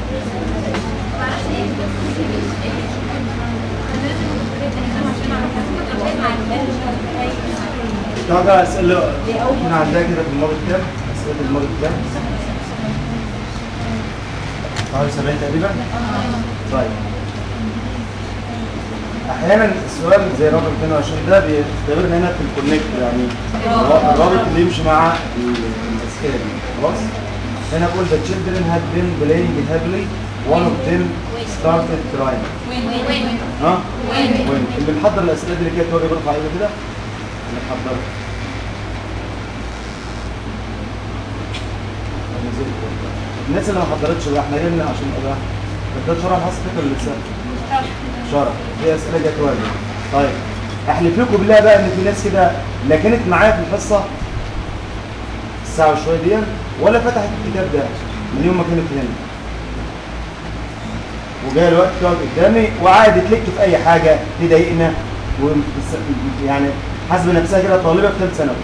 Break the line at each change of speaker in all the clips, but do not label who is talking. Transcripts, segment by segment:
طب بقى اسئله احنا عندنا كده في الماضي كام؟ اسئله الماضي كام؟ حوالي 70 تقريبا؟ طيب احيانا السؤال زي رقم 22 ده بيختبرنا هنا في الكونكت يعني الرابط اللي يمشي مع ال- الاسئله دي خلاص؟ هنا بقول the children had been playing happily one of them started crying ها؟ وين؟ اللي محضر الاسئله دي اللي كانت واجب يرفع ايده كده اللي محضر الناس اللي ما حضرتش بقى احنا جبنا عشان ايه ده شرح حصل فكره لسه شرح دي اسئله جت واجب طيب احلف لكم بالله بقى ان في ناس كده لا كانت معايا في الحصه الساعه وشويه دي ولا فتحت الكتاب ده من يوم ما كانت هنا وجاء الوقت تقعد قدامي وعادي تلك في اي حاجه تضايقنا ومس- يعني حاسبه نفسها كده طالبه في ثالث ثانوي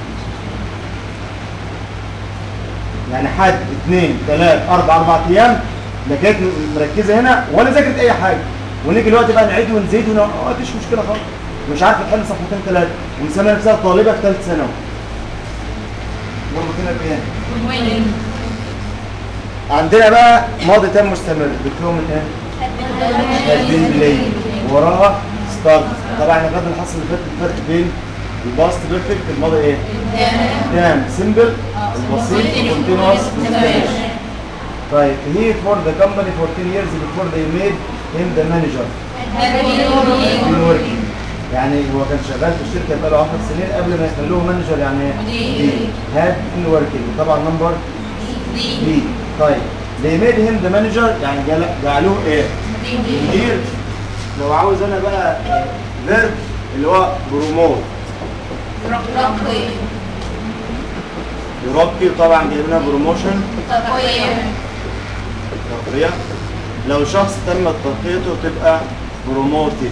يعني حد اثنين ثلاث اربع اربع ايام لا كانت مركزه هنا ولا ذاكرت اي حاجه ونيجي الوقت بقى نعيد ونزيد ون... اه مفيش مشكله خالص مش عارفه تحل صفحتين ثلاثه ومسميه نفسها طالبه في ثالث ثانوي برضه كده بيان عندنا بقى ماضي تام مستمر بيتكون من ايه؟ هادين بلاي وراها ستارت طبعا احنا خدنا الحصه اللي فاتت الفرق بين الباست بيرفكت الماضي ايه؟ تام سيمبل البسيط كونتينوس طيب he for the company for 10 years before they made him the manager been working يعني هو كان شغال في الشركه بقاله 10 سنين قبل ما يخلوه مانجر يعني
مدير.
هاد been working طبعا نمبر بي طيب they made him the manager يعني جعل- جعلوه ايه؟ مدير لو عاوز انا بقى فيرب اللي هو بروموت يرقي طبعا جايبينها بروموشن ترقية لو شخص تمت ترقيته تبقى بروموتد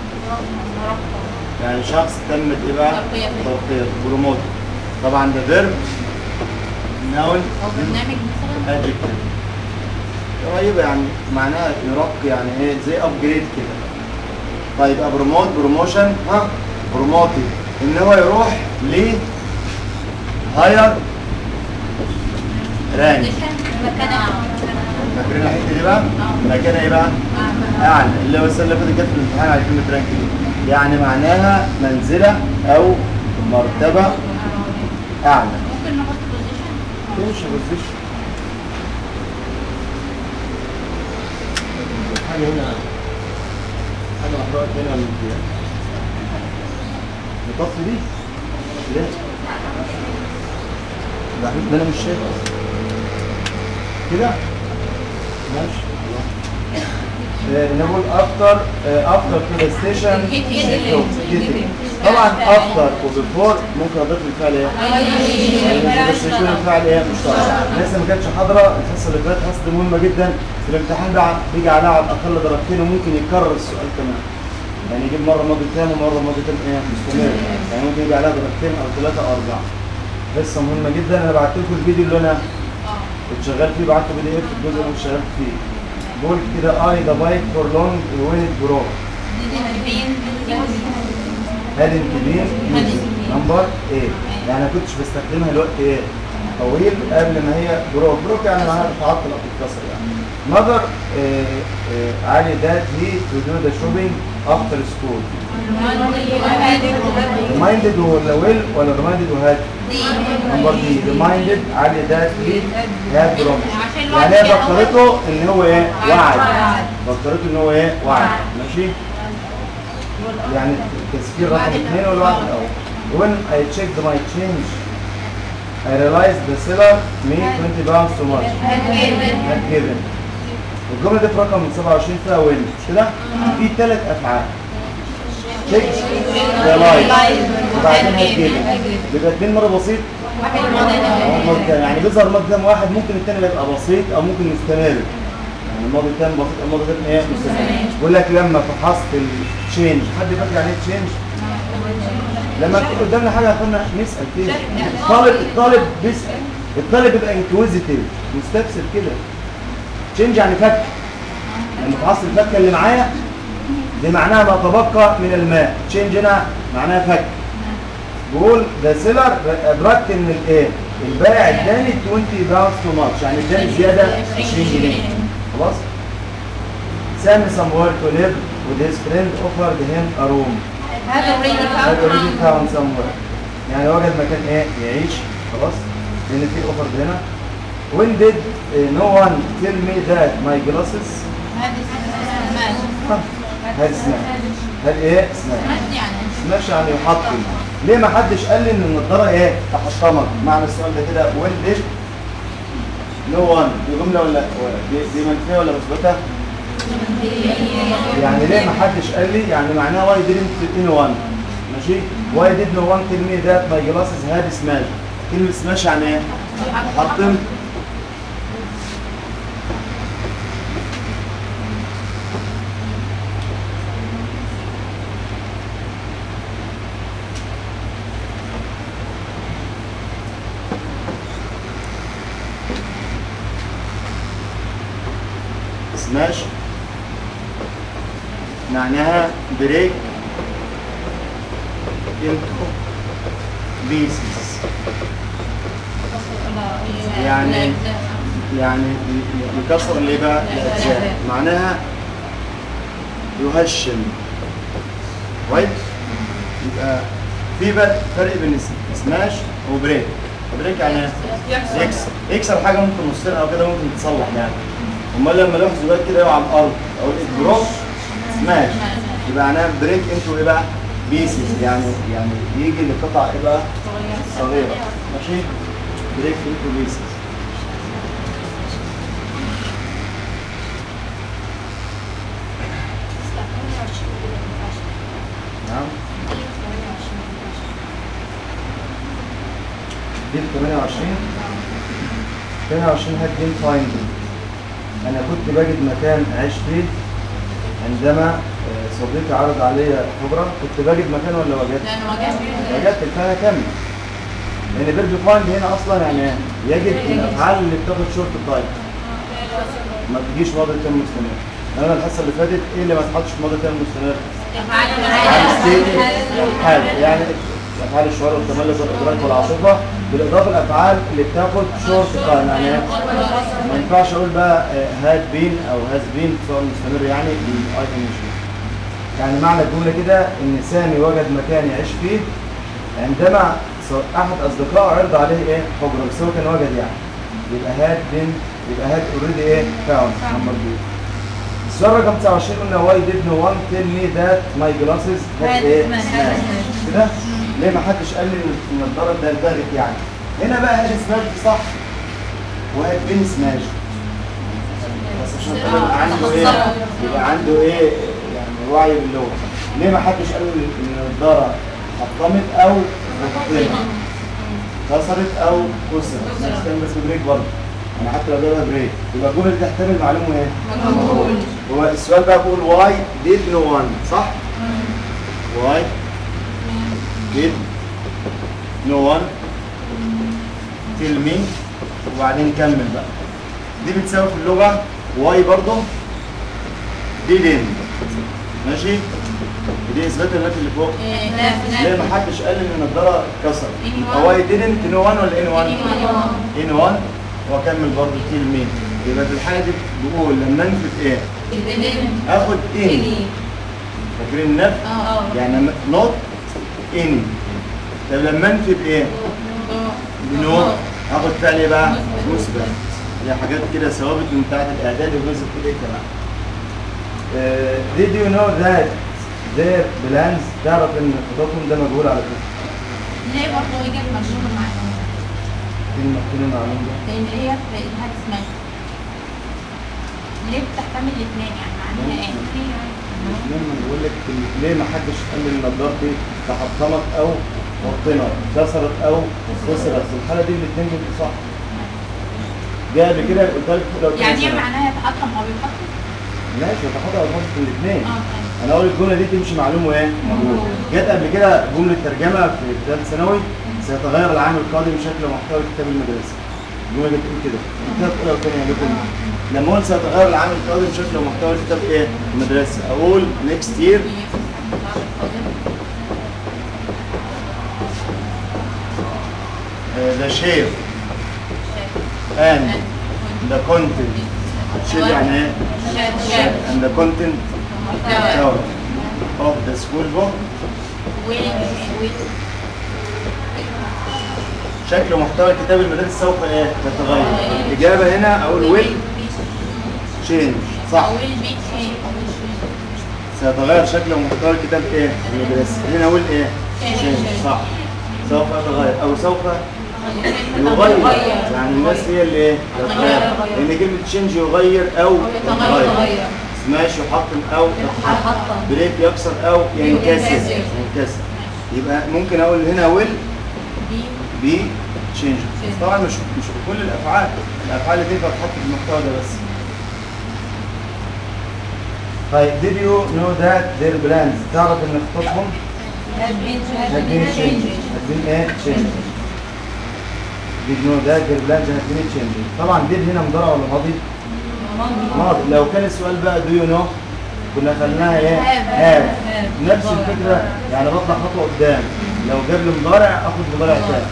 يعني شخص تمت ايه بقى؟
ترقية.
ترقيته بروموتد طبعا ده فيرب ناون
او برنامج مثلا
ادجكتيف قريبة يعني معناها يرقي يعني ايه زي ابجريد كده طيب يبقى بروموت بروموشن ها بروموتد ان هو يروح ل هاير رانك فاكرين الحته دي بقى؟ مكانها ايه بقى؟ اعلى اللي هو السنه اللي فاتت جت في الامتحان على كلمه رانك دي يعني معناها منزله او مرتبه اعلى
ممكن نحط بوزيشن
تمشي بوزيشن حاجه هنا حاجه محروقه هنا من الامتياز نطفي دي ليه؟ ده حبيبي ده انا مش شايف اصلا كده ماشي آه، نقول افتر افتر تو ذا ستيشن طبعا افتر وبيفور ممكن اضيف الفعل ايه؟ بس يكون الفعل ايه مشترك الناس اللي ما كانتش حاضره الحصه اللي فاتت حصه مهمه جدا في الامتحان ده بيجي عليها على الاقل درجتين وممكن يكرر السؤال كمان يعني يجيب مره ماضي تام ومره ماضي تام ايه مستمر يعني ممكن يجي عليها درجتين او ثلاثه او اربعه حصه مهمه جدا انا بعت لكم الفيديو اللي انا كنت شغال فيه بعت بي دي اف الجزء اللي كنت شغال فيه بقول كده اي ذا بايك فور لونج وين برو هذه الكبير نمبر ايه يعني انا كنتش بستخدمها الوقت ايه طويل قبل ما هي بروك بروك يعني معناها تتعطل او تتكسر يعني ماذر علي ذات هي تو دو ذا شوبينج افتر سكول ريمايندد ولا ويل ولا ريمايندد وهاد نمبر دي ريمايندد علي ذات هي هاد بروميس يعني هي فكرته ان هو ايه وعد فكرته ان هو ايه وعد ماشي يعني التذكير رقم اثنين ولا واحد الاول when I checked my change I realized the seller made 20 pounds too much had given الجملة دي في رقم 27 فيها وين مش كده؟ في ثلاث أفعال check realize وبعدين had given بيبقى اثنين مرة بسيط أو مرة تاني. يعني بيظهر الماضي التام واحد ممكن الثاني يبقى بسيط أو ممكن يستمر يعني الماضي التام بسيط أو الماضي التام ايه مستمر بيقول لك لما فحصت التشينج حد فاكر يعني ايه تشينج؟ لما تكون قدامنا حاجه يا اخوانا نسال فيها الطالب الطالب بيسال الطالب بيبقى انكويزيتيف مستفسر كده تشينج يعني فك لما تعصر الفكه اللي معايا دي معناها ما تبقى من الماء تشينج هنا معناها فك بقول ذا سيلر ادركت ان الايه البائع اداني 20 باوندز تو ماتش يعني اداني زياده 20 جنيه خلاص سامي somewhere to live with his friend offered him a room
هذا already
had already
found
found somewhere يعني وجد مكان ايه يعيش خلاص لان في اوفر هنا when did uh, no one tell me that my glasses
هذا اسمه
هل سماش هل ايه سماش
ماشي يعني
سماش يعني يحطم ليه ما حدش قال لي ان النضاره ايه تحطمت معنى السؤال ده كده when did no one دي جمله ولا ولا دي, دي منفيه ولا مثبته يعني ليه ما حدش قال لي يعني معناها why didn't anyone ماشي why did no one tell me that my glasses had smash كلمة smash يعني ايه حطم سماش معناها بريك into pieces يعني يعني يكسر اللي بقى الأجزاء معناها يهشم كويس يبقى في بقى فرق بين سماش وبريك بريك يعني إيه؟ يكسر يكسر حاجه ممكن نصين او كده ممكن تتصلح يعني امال لما لوح زجاج كده يقع على الارض او البروك سماش يبقى معناها بريك انتو ايه بقى بيسز يعني يعني يجي لقطع ايه بقى صغيره ماشي بريك انتو بيسز نعم دي ال 28 28 هاد جيم فايندنج انا كنت بجد مكان اعيش فيه عندما آه، صديقي عرض عليا خبره كنت بجد مكان ولا وجدت؟
لانه ما جاش
وجدت الفئه كامله لان بيرد فايند هنا اصلا يعني إيه؟ يجد الافعال اللي بتاخد شورت تايم ما تجيش ماضي تام مستمر انا الحصه اللي فاتت ايه اللي ما تحطش في ماضي تام مستمر؟ حال يعني افعال الشعور والتملك والادراك والعاطفه بالاضافه للافعال اللي بتاخد شورت تايم يعني إيه؟ ما ينفعش اقول بقى هاد بين او هاز بين سواء مستمر يعني بالاي ان يعني معنى الجمله كده ان سامي وجد مكان يعيش فيه عندما ص- احد اصدقائه عرض عليه ايه حجره بس هو كان وجد يعني يبقى هاد بين يبقى هاد اوريدي ايه فاوند نمبر بي السؤال رقم 29 قلنا واي ديد نو وان تيل مي ذات ماي جلاسز هاد
Had
ايه
smashed.
smashed. كده ليه ما حدش قال لي ان النضاره ده اتلغت يعني هنا بقى هاد سماش صح وهاد بين سماش بس عشان كده يبقى عنده ايه يبقى عنده ايه يعني وعي باللغه ليه ما حدش قال لي ان النضاره حطمت او حطمت كسرت او كسرت كان بس بريك برضه انا حتى لو جايبها بريك يبقى الجمله دي تحتمل معلومه ايه؟
مجهول
هو السؤال بقى بيقول واي ديد نو وان صح؟ واي ديد نو وان تيل مي وبعدين نكمل بقى دي بتساوي في اللغه واي برضه didn't ماشي دي اثبات النات اللي فوق ليه ما حدش قال ان النضاره اتكسرت
Anyone.
هو didn't ان 1 ولا ان 1
Anyone.
ان 1 واكمل برضه تيل مين يبقى في الحاله دي بقول لما انفذ ايه اخد ان فاكرين النفي يعني نوت ان طب لما انفذ ايه بنو هاخد فعل ايه بقى مثبت هي حاجات كده ثوابت من بتاعت الاعداد وجزء كده كمان Uh, did you know that their plans تعرف ان خططهم ده مجهول على فكره
ليه برضه اجت مجنون معاهم
كلمه كلمه معلوم ده
لان هي في الهاد سماش ليه بتحتمل الاثنين يعني معناها ايه؟
لما بقول لك ليه ما حدش قال لي النضاره دي تحطمت او وطنت كسرت او كسرت في الحاله دي الاثنين بيبقوا صح جاء قبل كده قلت لك لو كان
يعني هي
سنة.
معناها يتحطم او يتحطم؟
ماشي هتاخدها او في الاثنين
اه طيب.
انا اقول الجمله دي تمشي معلومه ايه مجهول جت قبل كده جمله ترجمه في ثالث ثانوي سيتغير العام القادم شكل محتوى الكتاب المدرسي الجمله دي بتقول كده كتاب اولى وثانيه لكم لما اقول سيتغير العام القادم شكل ومحتوى الكتاب ايه؟ المدرسه اقول next year uh, the shape and the content shape يعني ايه؟ and the content
محتوى
of the school book شكل ومحتوى الكتاب المدرسي سوف ايه؟ يتغير الاجابه هنا اقول will change صح سيتغير شكل ومحتوى الكتاب ايه؟ المدرسي هنا اقول ايه؟ change صح سوف يتغير او سوف يغير يعني الناس هي اللي ايه؟ تتغير لان كلمه change يغير او يتغير سماش يحطم او يتحطم بريك يكسر او ينكسر ينكسر يبقى ممكن اقول هنا will be changes طبعا مش مش كل الافعال الافعال اللي تنفع تحط في المحتوى ده بس طيب did you know that their plans تعرف ان خططهم had been changed had been ايه changed did you know that their plans had been changed طبعا did هنا مضارع ولا ماضي؟ ماضي لو كان السؤال بقى do you know كنا خلناها ايه؟ have نفس الفكره يعني بطلع خطوه قدام لو جاب لي مضارع اخد مضارع تاني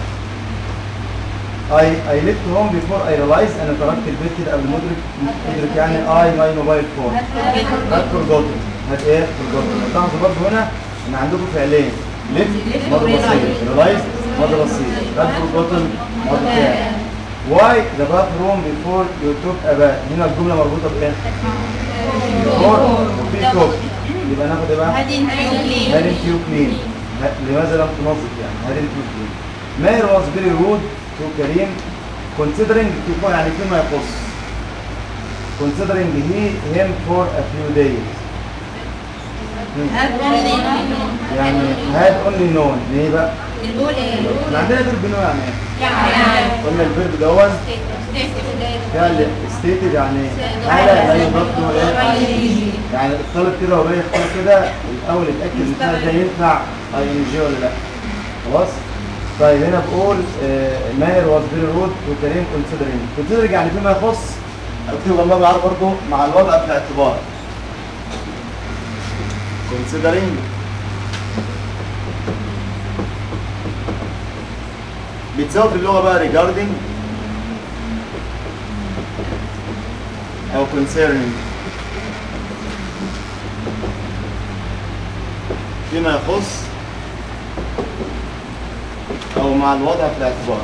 I I left home before I realized انا تركت البيت كده قبل ما ادرك ادرك يعني I my mobile phone had forgotten had ايه forgotten لاحظوا برضه هنا ان عندكم فعلين left ماضي بسيط realized ماضي بسيط had forgotten ماضي تاني why the bathroom before you took a bath هنا الجمله مربوطه بايه؟ before وفي took يبقى ناخد ايه بقى؟ hadn't you clean لماذا لم تنظف يعني hadn't you clean ماهر was very rude to كريم considering to يعني فيما يخص considering he him for a few days يعني had only known ليه بقى؟ احنا عندنا فيرب نو يعني ايه؟ قلنا الفيرب دون فعل ستيتد يعني حالة لا يضاف له ايه؟ يعني الطالب كده وهو يختار كده الاول يتاكد ان الفعل ده ينفع اي ان جي ولا لا خلاص؟ طيب هنا بقول آه، ماهر واز فيري رود وكريم كونسيدرينج كونسيدرينج يعني فيما يخص اكتب والله بعرف برضه مع الوضع في الاعتبار considering بتساوي في اللغة بقى regarding أو concerning فيما يخص أو مع الوضع في الاعتبار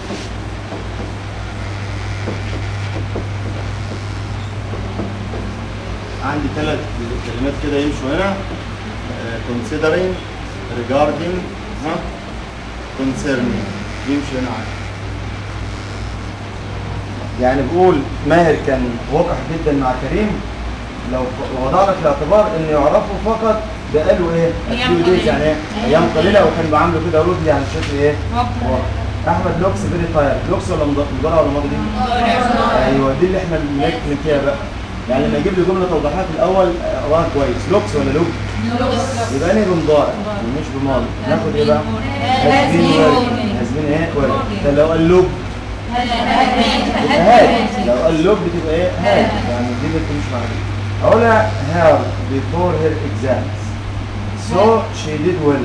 عندي ثلاث كلمات كده يمشوا هنا آه، considering regarding ها concerning يمشي هنا عادي يعني بقول ماهر كان وقح جدا مع كريم لو ف- وضعنا في الاعتبار ان يعرفوا فقط بقاله ايه؟
أيام
few days
قليلة.
يعني ايه؟ ايام قليله وكان بيعامله كده رود يعني شكل ايه؟ واضح. احمد لوكس فيري تاير لوكس ولا مض- مضارع ولا ماضي دي؟ ايوه دي اللي احنا بنتكلم فيها بقى يعني لما يجيب لي جمله توضيحيه في الاول اقراها كويس لوكس ولا لوك يبقى انا بمضارع مش بماضي ناخد ايه بقى؟ هازبين ورد هازبين ايه ورد طب لو قال لوب يبقى هاد لو قال لوب بتبقى ايه هاد يعني دي بتمشي مع دي اقولها هير before her exams so she did well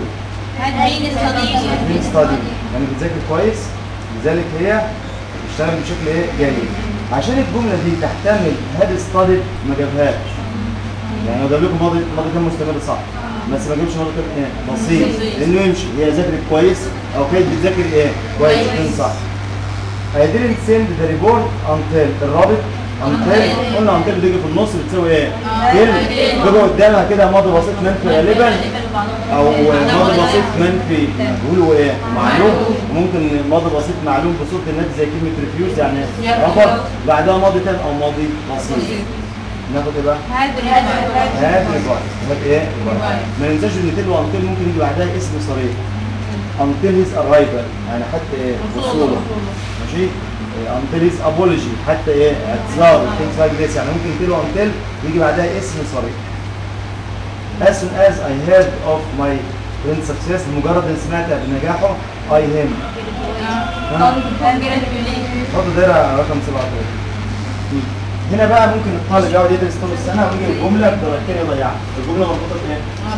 been studying يعني بتذاكر كويس لذلك هي بتشتغل بشكل ايه جيد عشان الجمله دي تحتمل هاد ستادد ما جابهاش يعني لو جاب لكم ماضي ماضي كان مستمر صح بس ما جابش ماضي كان ايه بسيط لانه يمشي هي ذاكرت كويس او كانت بتذاكر ايه كويس اثنين صح I didn't send the report until الرابط until قلنا until بتيجي في النص بتساوي ايه؟ كلمة بيبقى قدامها كده ماضي بسيط منفي غالبا او ماضي بسيط منفي مجهول وايه معلوم ممكن ماضي بسيط معلوم بصوره النادي زي كلمه ريفيوز يعني رفض بعدها ماضي تاني او ماضي بسيط ناخد ايه بقى هات ريفايز هات ايه ما ننساش ان تل وانتل ممكن يجي بعدها اسم صريح until his arrival يعني حتى ايه وصوله ماشي إيه، until his apology حتى ايه اعتذار things like this يعني ممكن تل وانتل يجي بعدها اسم صريح as soon as I heard of my friend's success مجرد ان سمعت بنجاحه I him برضه دايره رقم 17 مم. هنا بقى ممكن الطالب يقعد يدرس طول السنه ويجي الجمله بطريقتين يضيعها الجمله مربوطه بايه؟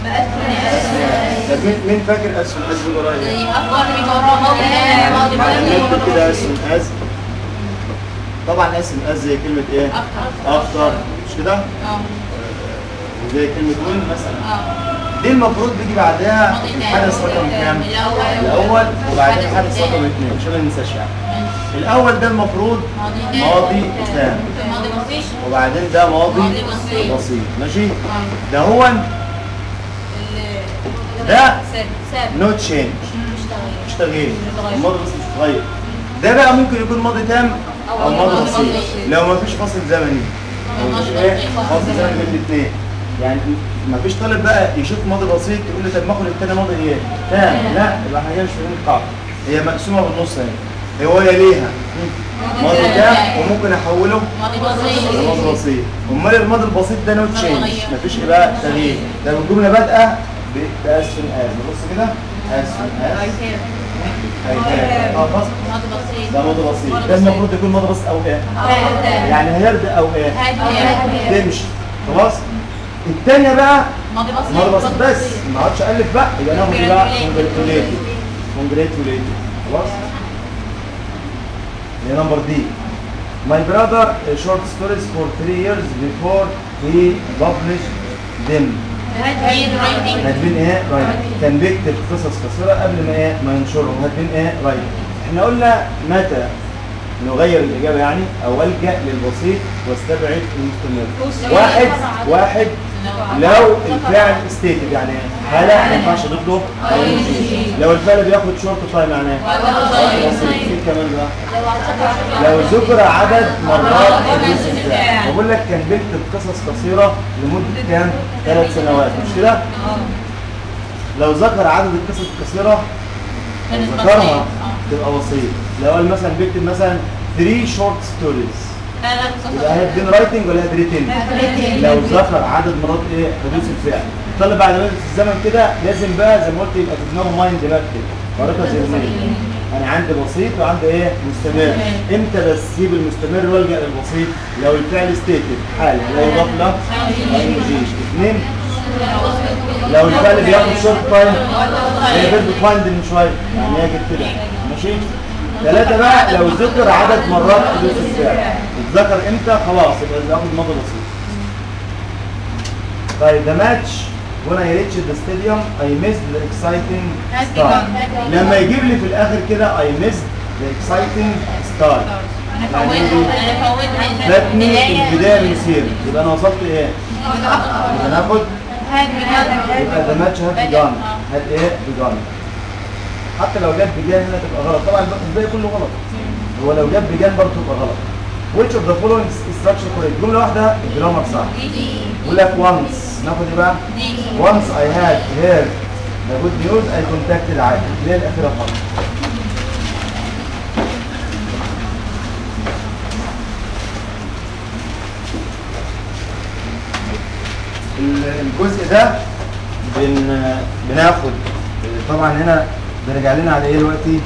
طب مين مين فاكر اسهم اسهم ورايا ايه؟ نكتب كده اسم از طبعا اسم از زي كلمه ايه؟ افتر مش كده؟ وزي كلمه وين مثلا دي المفروض بيجي بعدها الحدث رقم كام؟ الاول وبعدين الحدث رقم اثنين عشان ما ننساش يعني الاول ده المفروض ماضي تام وبعدين ده ماضي
ماضي بسيط.
بسيط ماشي ده هو ده نو تشينج مش تغيير الماضي بس مش متغير ده بقى ممكن يكون ماضي تام او ماضي بسيط لو ما فيش فاصل زمني لو مفيش ايه فاصل زمني بين الاثنين يعني ما فيش طالب بقى يشوف ماضي بسيط يقول لي طب ما اخد التاني ماضي ايه تام لا يبقى احنا كده مش فاهمين القاعده هي مقسومه بالنص اهي هو يليها ماضي تام وممكن احوله الماضي البسيط امال الماضي البسيط ده نو تشينج مفيش ايه بقى تغيير لو الجمله بادئه باسم از بص كده اسم از اه بص ده ماضي بسيط ده المفروض يكون ماضي بسيط او ايه يعني هيرد او ايه تمشي خلاص الثانيه بقى ماضي بسيط بس ما اقعدش الف بقى يبقى ناخد ايه بقى كونجريتوليتد كونجريتوليتد خلاص هي نمبر دي My brother uh, short stories for three years before he published them. كاتبين ايه؟ رايت. كان بيكتب قصص قصيرة قبل ما ايه؟ ما ينشرهم. كاتبين ايه؟ رايت. احنا قلنا متى نغير الإجابة يعني أو ألجأ للبسيط واستبعد المستمر. واحد واحد لو الفعل ستيتد يعني حالة ما ينفعش اضيف له ING. لو الفعل بياخد شورت تايم يعني ايه؟ بسيط. في كمان بقى لو ذكر عدد مرات حدوث الفعل بقول لك كان بيكتب قصص قصيرة لمدة كام؟ ثلاث سنوات مش كده؟ لو ذكر عدد القصص القصيرة ذكرها تبقى بسيط لو قال مثلا بيكتب مثلا 3 شورت ستوريز يبقى هي بدين رايتنج ولا هي بريتنج؟ لو ذكر عدد مرات ايه حدوث الفعل طالب بعد ما يدرس الزمن كده لازم بقى زي ما قلت يبقى في دماغه مايند ماب كده خريطه ذهنيه انا عندي بسيط وعندي ايه مستمر امتى بسيب المستمر والجا للبسيط لو الفعل ستيتد حاله لا يضاف له اي جي اثنين لو الفعل بياخد شورت تايم هي بيرد فايند من شويه يعني هي جت كده ماشي ثلاثة بقى لو ذكر عدد مرات حدوث الفعل اتذكر امتى خلاص يبقى ناخد ماضي بسيط طيب the match when I reached the stadium I missed the exciting start لما يجيب لي في الاخر كده I missed the exciting start فاتني البداية المثير يبقى انا وصلت ايه؟ يبقى ناخد يبقى the match had begun had ايه؟ begun حتى لو جاب بجان هنا تبقى غلط طبعا الباقي كله غلط هو لو جاب بجان برضه تبقى غلط which of the following structure correct جمله واحده الجرامر صح يقول لك once ناخد ايه بقى once I had heard the good news I contacted عادل اللي هي الاخيره خالص ال- الجزء ده بن بناخد طبعا هنا بنرجع لنا على ايه دلوقتي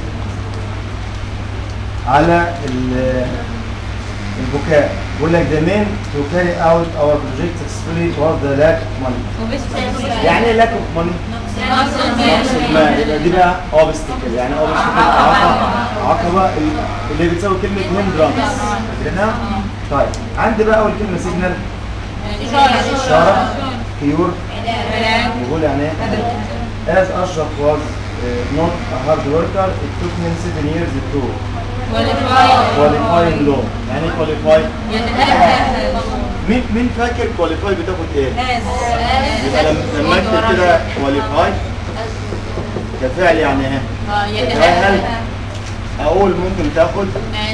على ال- البكاء بيقول لك the main to carry out our project successfully was the lack of money يعني ايه lack of money؟ نقص المال يبقى دي بقى obstacle يعني obstacle عقبة عقبة ال- اللي بتساوي كلمة hindrance فاكرينها؟ طيب عندي بقى أول كلمة signal إشارة كيور يقول يعني ايه؟ As Ashraf was uh, not a hard worker, it took him seven years to qualify in law. يعني ايه qualify؟ مين مين فاكر qualify بتاخد ايه؟ يبقى لما لما اكتب كده qualify كفعل يعني ايه؟ يتأهل اقول ممكن تاخد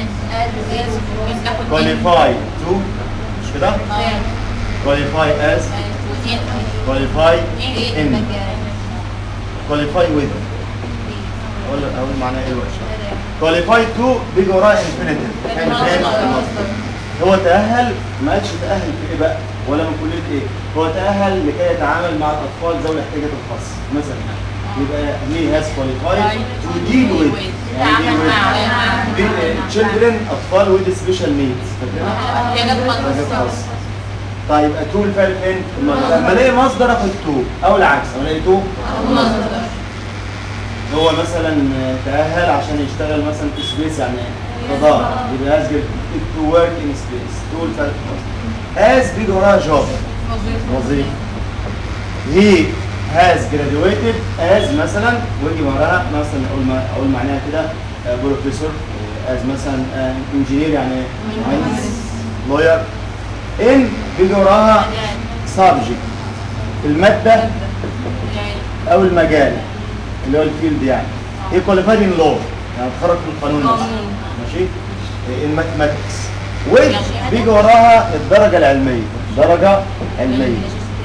qualify to مش كده؟ qualify as qualify in qualify with اقول اقول معناها ايه الوحشه qualify to بيجي وراها infinitive كان فين المصدر هو تأهل ما قالش تأهل في ايه بقى ولا من كلية ايه هو تأهل لكي يتعامل مع الأطفال ذوي الاحتياجات الخاصة مثلا يبقى he has qualified to deal with يعني ايه with children اطفال with special needs فاكرها؟
حاجات
حاجات
خاصة
خاصة طيب اتو الفعل فين؟ في المصدر. لما الاقي مصدر اخد تو او العكس لما الاقي تو
مصدر
هو مثلا تأهل عشان يشتغل مثلا في سبيس يعني فضاء يبقى از تو ورك ان سبيس تو الفعل في المصدر از بيجي وراها جوب وظيفة he has graduated as مثلا ويجي وراها مثلا اقول ما اقول معناها كده بروفيسور as مثلا انجينير يعني مهندس لوير ان بيجي وراها subject المادة او المجال اللي هو الفيلد يعني هي qualified in law يعني اتخرج في القانون مثلا
قانون.
ماشي الماثماتكس with بيجي وراها الدرجة العلمية درجة علمية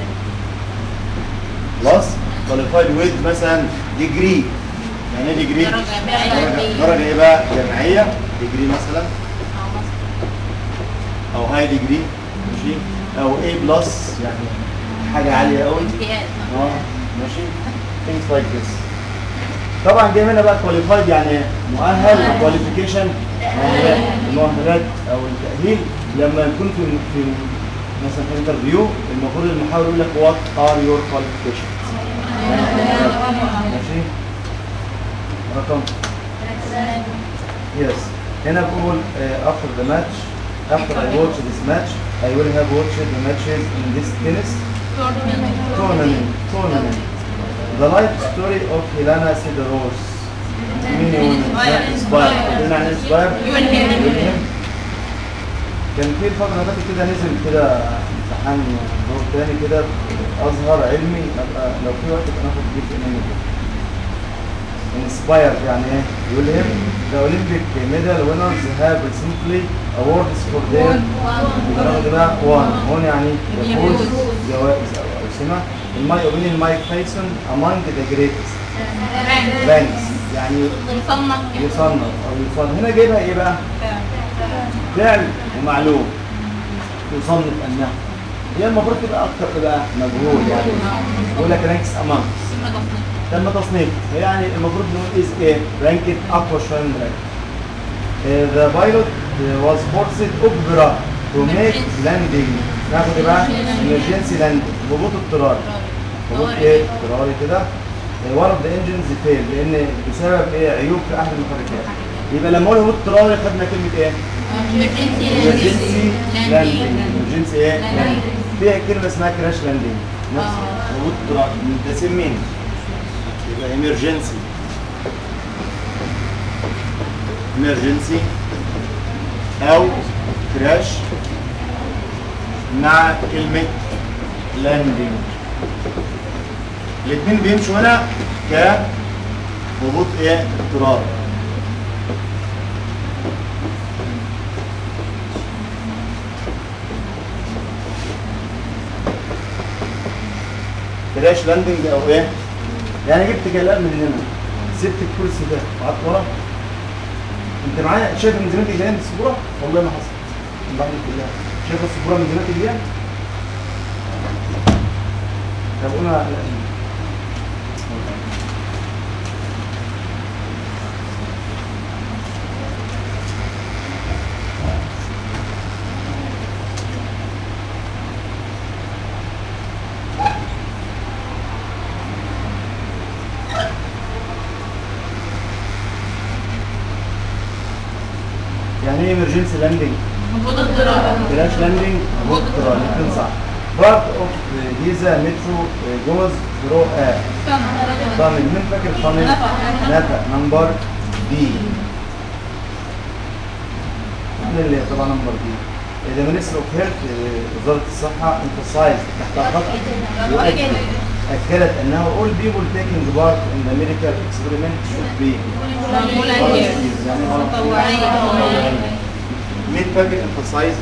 خلاص qualified with مثلا ديجري يعني ايه ديجري؟
درجة علمية.
درجة ايه بقى؟ جامعية ديجري مثلا او هاي ديجري ماشي او A بلس يعني حاجة عالية قوي
امتياز
اه ماشي things like this طبعا جاي هنا بقى qualified يعني مؤهل qualification يعني المؤهلات او التأهيل لما يكون في في مثلا في انترفيو المفروض المحاور يقول لك what are your qualifications ماشي رقم yes هنا بقول uh, after the match after I watch this match I will have watched the matches in this tennis tournament tournament the life story of Helena Sideros مين يقول inspire قلنا عن inspire
يلهم.
يلهم. كان في الفترة اللي فاتت كده نزل كده امتحان دور تاني كده أزهر علمي أبقى لو في وقت يبقى ناخد جزء منه كده inspired يعني ايه؟ يلهم the Olympic medal winners have recently awards for their بناخد بقى one هون يعني يفوز جوائز أو أوسمة in my opinion Mike Tyson among the greatest ranks يعني
مصنف
يصنف أو يصنف هنا جايبها ايه بقى؟ فعل ومعلوم يصنف انها هي المفروض تبقى اكتر تبقى مجهول يعني يقول لك رانكس امام تم تصنيف يعني المفروض نقول از ايه رانكت اقوى شويه من رانك ذا بايلوت واز فورسد اجبر تو ميك لاندنج ناخد ايه بقى emergency لاندنج هبوط اضطراري هبوط ايه اضطراري كده one of the engines failed لان بسبب ايه عيوب في احد المحركات يبقى لما اقول هبوط اضطراري خدنا كلمه ايه emergency landing emergency ايه
Landing.
فيها كلمه اسمها كراش لاندنج نفس
آه.
هبوط اضطراري ده سمين يبقى emergency emergency او كراش مع كلمه لاندنج الاثنين بيمشوا هنا كهبوط ايه اضطراري كراش لاندنج او ايه يعني جبت جلاب من هنا سبت الكرسي ده وقعدت ورا انت معايا شايف من زمان الجيران السبوره والله ما حصل الله بالله شايف السبوره من زمان الجيران طب قلنا يعني ايه emergency landing
هبوط اضطراري
كراش لاندنج هبوط اضطراري الاثنين صح بارت اوف جيزه مترو جوز ثرو ا طنل مين فاكر طنل؟ نفق نمبر دي مين اللي طبعا نمبر دي إذا مينستر اوف هيلث وزارة الصحة emphasized تحت خط يؤكد أكدت أنه all people taking part in the medical experiment should be volunteers. يعني volunteers. مين فاكر emphasized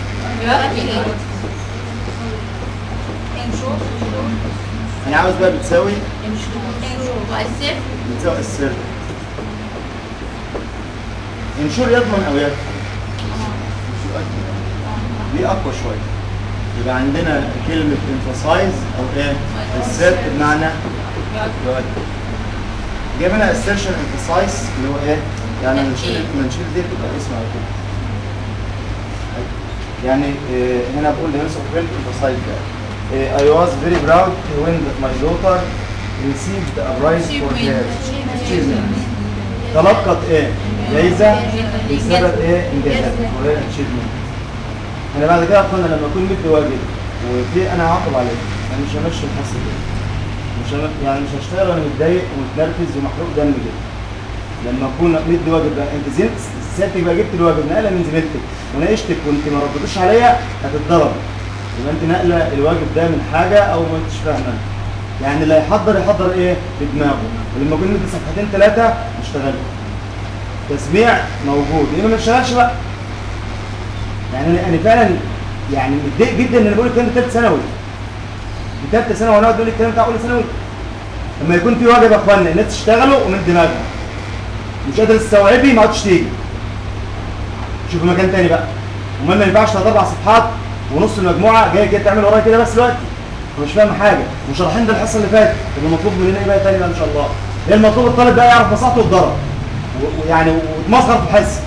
أنا عاوز بقى بتساوي
مؤثر
بتساوي السر انشور يضمن أو يدفع دي أقوى شوية يبقى عندنا كلمة emphasize أو إيه السر بمعنى يؤكد جايب هنا assertion emphasize اللي هو إيه يعني نشيل نشيل دي تبقى اسم على كده يعني آه، هنا بقول لنفسي اوف emphasize that uh, I was very proud when that my daughter received a prize for her achievement تلقت ايه؟ جايزة بسبب ايه؟ انجازات وهي achievement انا بعد كده اخوانا لما اكون مدي واجب وفي انا هعاقب عليه انا مش همشي الحصه كده مش هم... يعني مش هشتغل وانا متضايق ومتنرفز ومحروق دم كده لما اكون مدي واجب بقى انت زين سيادتك بقى جبت الواجب نقله من زميلتك وناقشتك وانت ما ردتش عليا هتتضرب يبقى انت نقله الواجب ده من حاجه او ما انتش فاهمها يعني اللي هيحضر يحضر ايه في دماغه ولما اكون مدي صفحتين ثلاثه اشتغل تسميع موجود يبقى ما تشتغلش بقى يعني انا انا فعلا يعني متضايق جدا ان انا بقول الكلام ده ثالث ثانوي في ثالثه ثانوي وانا اقعد اقول الكلام بتاع اولى ثانوي لما يكون في واجب يا اخوانا الناس تشتغلوا ومن دماغها مش قادر تستوعبي ما عادش تيجي شوفوا مكان تاني بقى امال ما ينفعش ثلاث اربع صفحات ونص المجموعه جايه كده تعمل ورايا كده بس دلوقتي ومش فاهم حاجه وشارحين ده الحصه اللي فاتت اللي مطلوب مننا ايه بقى تاني بقى ان شاء الله هي المطلوب الطالب بقى يعرف مصلحته ويتضرب و- ويعني ويتمسخر في الحصه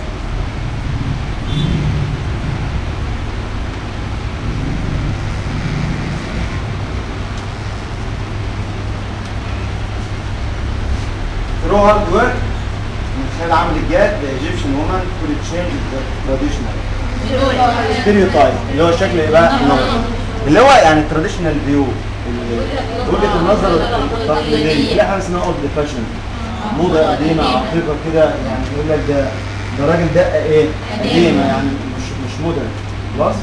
through hard work من خلال عمل الجاد the Egyptian woman could change the traditional stereotype اللي هو الشكل ايه بقى النظري اللي هو يعني traditional view ال- وجهة النظر التقليدية اللي احنا اسمها اولد فاشن موضة قديمة عقيقة كده يعني يقول لك ده ده راجل دقة ايه قديمة يعني مش مش مودرن خلاص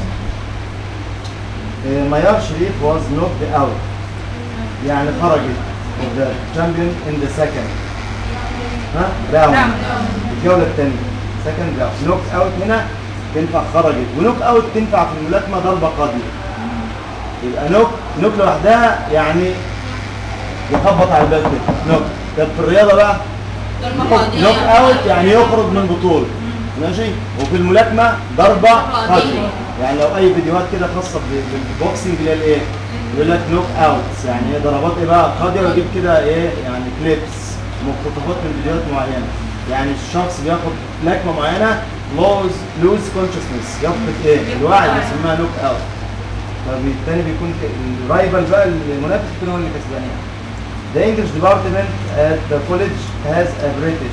آه، ميار شريف was knocked out يعني خرجت of the champion in the second ها راوند الجوله الثانيه سكند راوند نوك اوت هنا تنفع خرجت ونوك اوت تنفع في الملاكمه ضربه قاضيه يبقى نوك نوك لوحدها يعني يخبط على الباب كده نوك طب في الرياضه بقى نوك اوت يعني يخرج من بطوله ماشي وفي الملاكمه ضربه قاضيه يعني لو اي فيديوهات كده خاصه ب- بالبوكسنج اللي هي الايه يقول لك نوك اوت يعني ايه ضربات ايه بقى قاضيه ويجيب كده ايه يعني كليبس مقتطفات من فيديوهات معينه يعني الشخص بياخد لكمه معينه لوز لوز كونشسنس يفقد ايه الوعي بيسموها نوك اوت فبالتالي بيكون الرايفل بقى المنافس يكون هو اللي كسبان يعني The English department at the college has a British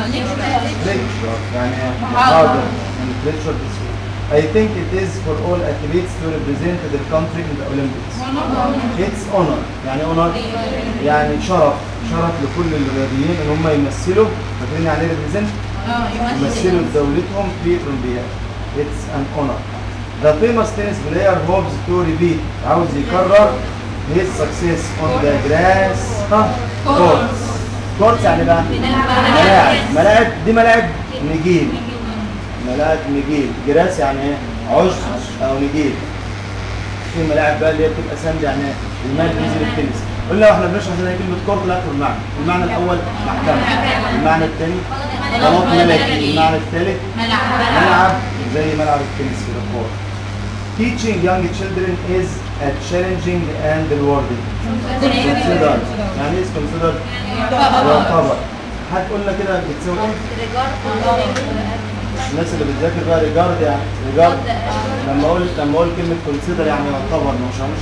lecture يعني محاضر and lecture this week. I think it is for all athletes to represent their country in the Olympics. It's honor يعني honor يعني شرف شرف لكل الرياضيين ان هم يمثلوا فاكرين يعني ايه represent؟ يمثلوا دولتهم في الاولمبياد. It's an honor. The famous tennis player hopes to repeat عاوز يكرر his success on the grass ها courts. courts يعني بقى ملاعب ملاعب دي ملاعب نجيل ملاعب نجيل جراس يعني ايه عشب او نجيل في ملاعب بقى اللي هي بتبقى ساند يعني ايه الماء اللي بينزل التنس قلنا واحنا بنشرح زي كلمه كورت لا في المعنى المعنى الاول محكمه المعنى الثاني غلط ملكي المعنى الثالث ملعب زي ملعب التنس كده كورت Teaching young children is a challenging and rewarding. Consider يعني ايه consider؟ يعتبر هتقول لنا كده بتساوي ايه؟ الناس اللي بتذاكر بقى ريجارد يعني ريجارد لما اقول لما اقول كلمه كونسيدر يعني يعتبر مش مش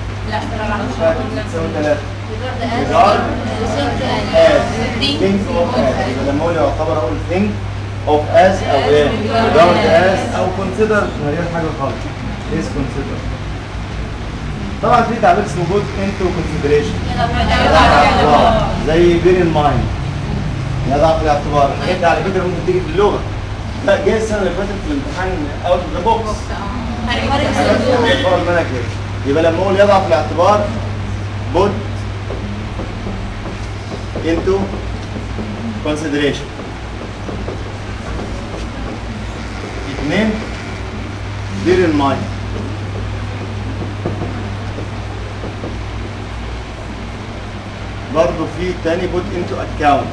بتساوي ثلاثه ريجارد از ثينك اوف از يبقى لما اقول يعتبر اقول ثينك اوف از او ايه ريجارد از او كونسيدر من غير حاجه خالص از كونسيدر طبعا في تعبير اسمه جود انتو كونسيدريشن زي بين المايند يضع في الاعتبار الحاجات دي على فكره ممكن تيجي في اللغه لا جاي السنه اللي فاتت في الامتحان اوت اوف ذا بوكس المنهج كده يبقى لما اقول يضع في الاعتبار put into consideration اثنين bear in mind برضه في تاني put into account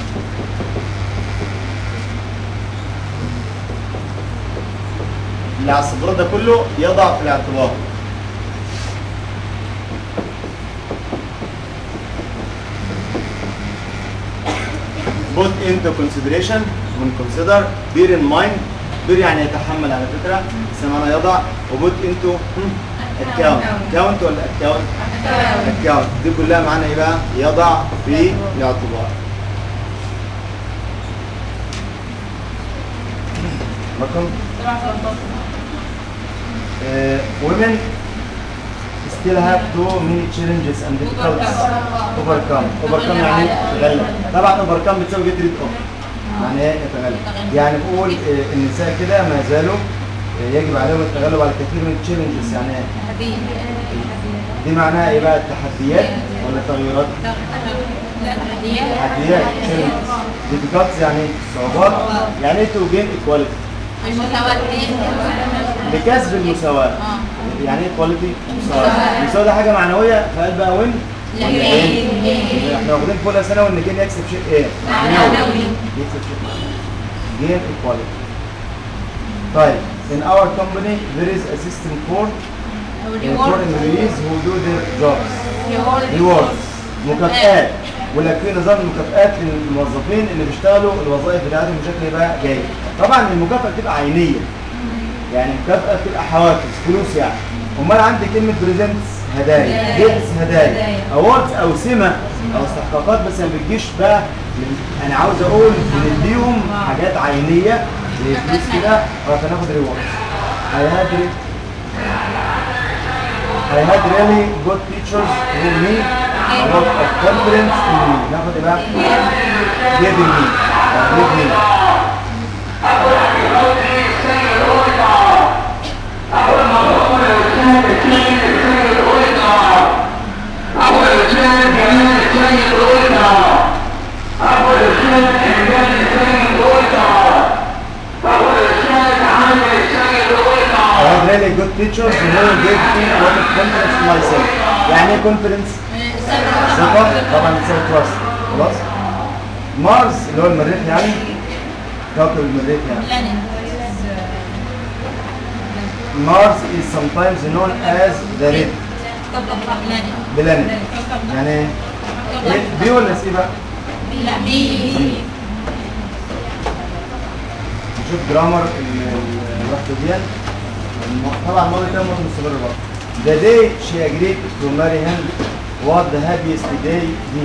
اللي على السبورة ده كله يضع في الاعتبار put into consideration when consider bear in mind bear يعني يتحمل على فكرة بس معنى يضع وبوت into account account ولا account account دي كلها معنى ايه بقى يضع في الاعتبار رقم uh, women still have too many challenges and difficulties overcome overcome يعني تغلب طبعا overcome بتساوي get rid of يعني ايه يتغلب يعني بقول آه، النساء كده ما زالوا آه، يجب عليهم التغلب على كثير من التشالنجز يعني ايه دي معناها ايه بقى التحديات ولا التغيرات تحديات challenges difficulties يعني صعوبات يعني ايه to gain equality لكسب المساواة يعني ايه كواليتي مساواة المساواة ده حاجة معنوية فقال بقى وين
لا،
ولا
gain.
gain؟ احنا واخدين في اولى ثانوي ان جين يكسب شيء ايه؟
معنوي.
يكسب شيء معنوي gain equality طيب in our company there is a system for uh, for employees who do their jobs rewards مكافآت ولك في نظام مكافآت للموظفين اللي بيشتغلوا الوظائف بتاعتهم بشكل بقى جيد طبعا المكافأة بتبقى عينية يعني المكافأة بتبقى حوافز فلوس يعني امال عندي كلمة بريزنتس هدايا جيبس هدايا اووردز او سمة او استحقاقات بس ما بتجيش بقى من- انا عاوز اقول بنديهم حاجات عينية زي فلوس كده اه فناخد ريوردز I had re- I had really good teachers who me a lot of confidence in me ناخد ايه بقى؟ giving me أو give me I had really good teachers who gave me a lot of confidence in myself يعني ايه confidence؟ ثقة طبعا بتساوي trust خلاص؟ مارس اللي هو المريخ يعني كوكب المريخ يعني Mars is sometimes known as the red planet يعني ايه؟ إيه؟ بي ولا سي بقى؟ نشوف جرامر الوحدة دي الم- طبعا الماضي كان ماضي مستمر برضه The day she agreed to marry him was the happiest day he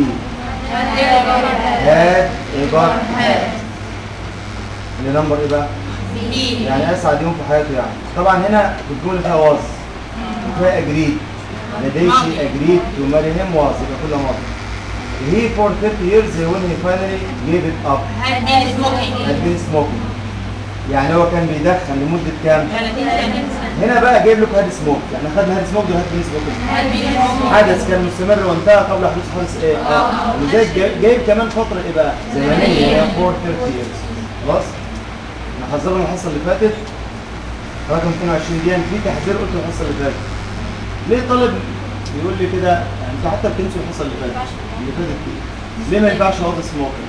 had ever had اللي نمبر ايه بقى؟ يعني اسعد يوم في حياته يعني طبعا هنا الجمله فيها was وفيها agreed the day she agreed to marry him was يبقى كلها ماضي he for 30 years when he finally gave it up had been smoking يعني هو كان بيدخن لمدة كام؟ هنا بقى جايب لكم هاد سموك يعني خدنا هاد سموك وهاد بين سموك حدث كان مستمر وانتهى قبل حدوث حدث ايه؟ اه ولذلك جاي- جايب كمان فترة ايه بقى؟ زمنية هي for 30 years خلاص؟ احنا حذرنا الحصة اللي فاتت رقم 22 دي في تحذير قلت الحصة اللي فاتت ليه طالب يقول لي كده يعني انت حتى بتنسوا الحصة اللي فاتت اللي فاتت دي ليه ما ينفعش هذا سموكينج؟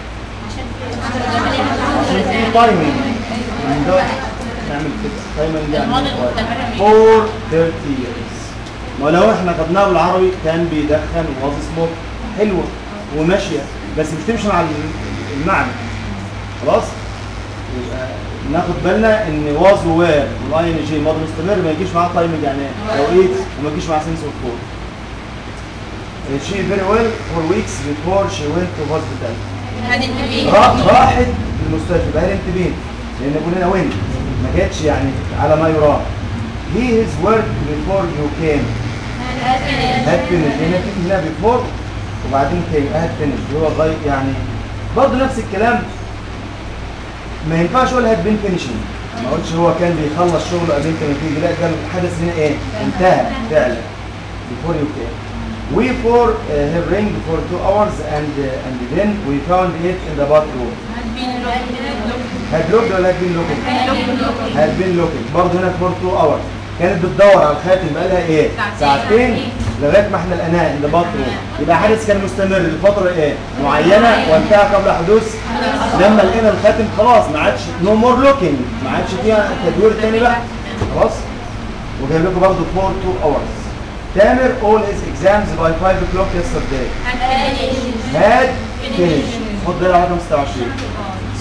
عشان في تايمينج من ده نعمل كده تايمينج يعني
الماضي المستمر
فور 30 years ما لو احنا خدناها بالعربي كان بيدخن واز سموك حلوه وماشيه بس مش تمشي مع ال- المعنى خلاص يبقى ناخد بالنا ان واز ووير والاي ان جي ماضي مستمر ما يجيش معاه تايمينج يعني توقيت وما يجيش معاه سنس اوف فور She very well for weeks before she went to hospital. را- راحت المستشفى بقى انتبين لان بيقول هنا وين ما جاتش يعني على ما يرام he his work before you came had finished هنا في هنا before وبعدين came had finished هو غير يعني برضه نفس الكلام ما ينفعش اقول had been finishing ما اقولش هو كان بيخلص شغله قبل ما تيجي لا كان الحدث هنا ايه انتهى فعلا before you came we for uh, her ring for two hours and uh, and then we found it in the bathroom had looked ولا had been looking had been looking برضه هنا for two hours كانت بتدور على الخاتم بقى لها ايه ساعتين لغايه ما احنا لقيناه in the bathroom يبقى حدث كان مستمر لفتره ايه معينه وانتهى قبل حدوث لما لقينا الخاتم خلاص ما عادش نو مور لوكينج ما عادش فيها تدوير تاني بقى خلاص وجايب لكم برضه for two hours تامر all his exams by 5 o'clock yesterday had finished خد بالك على رقم 26 so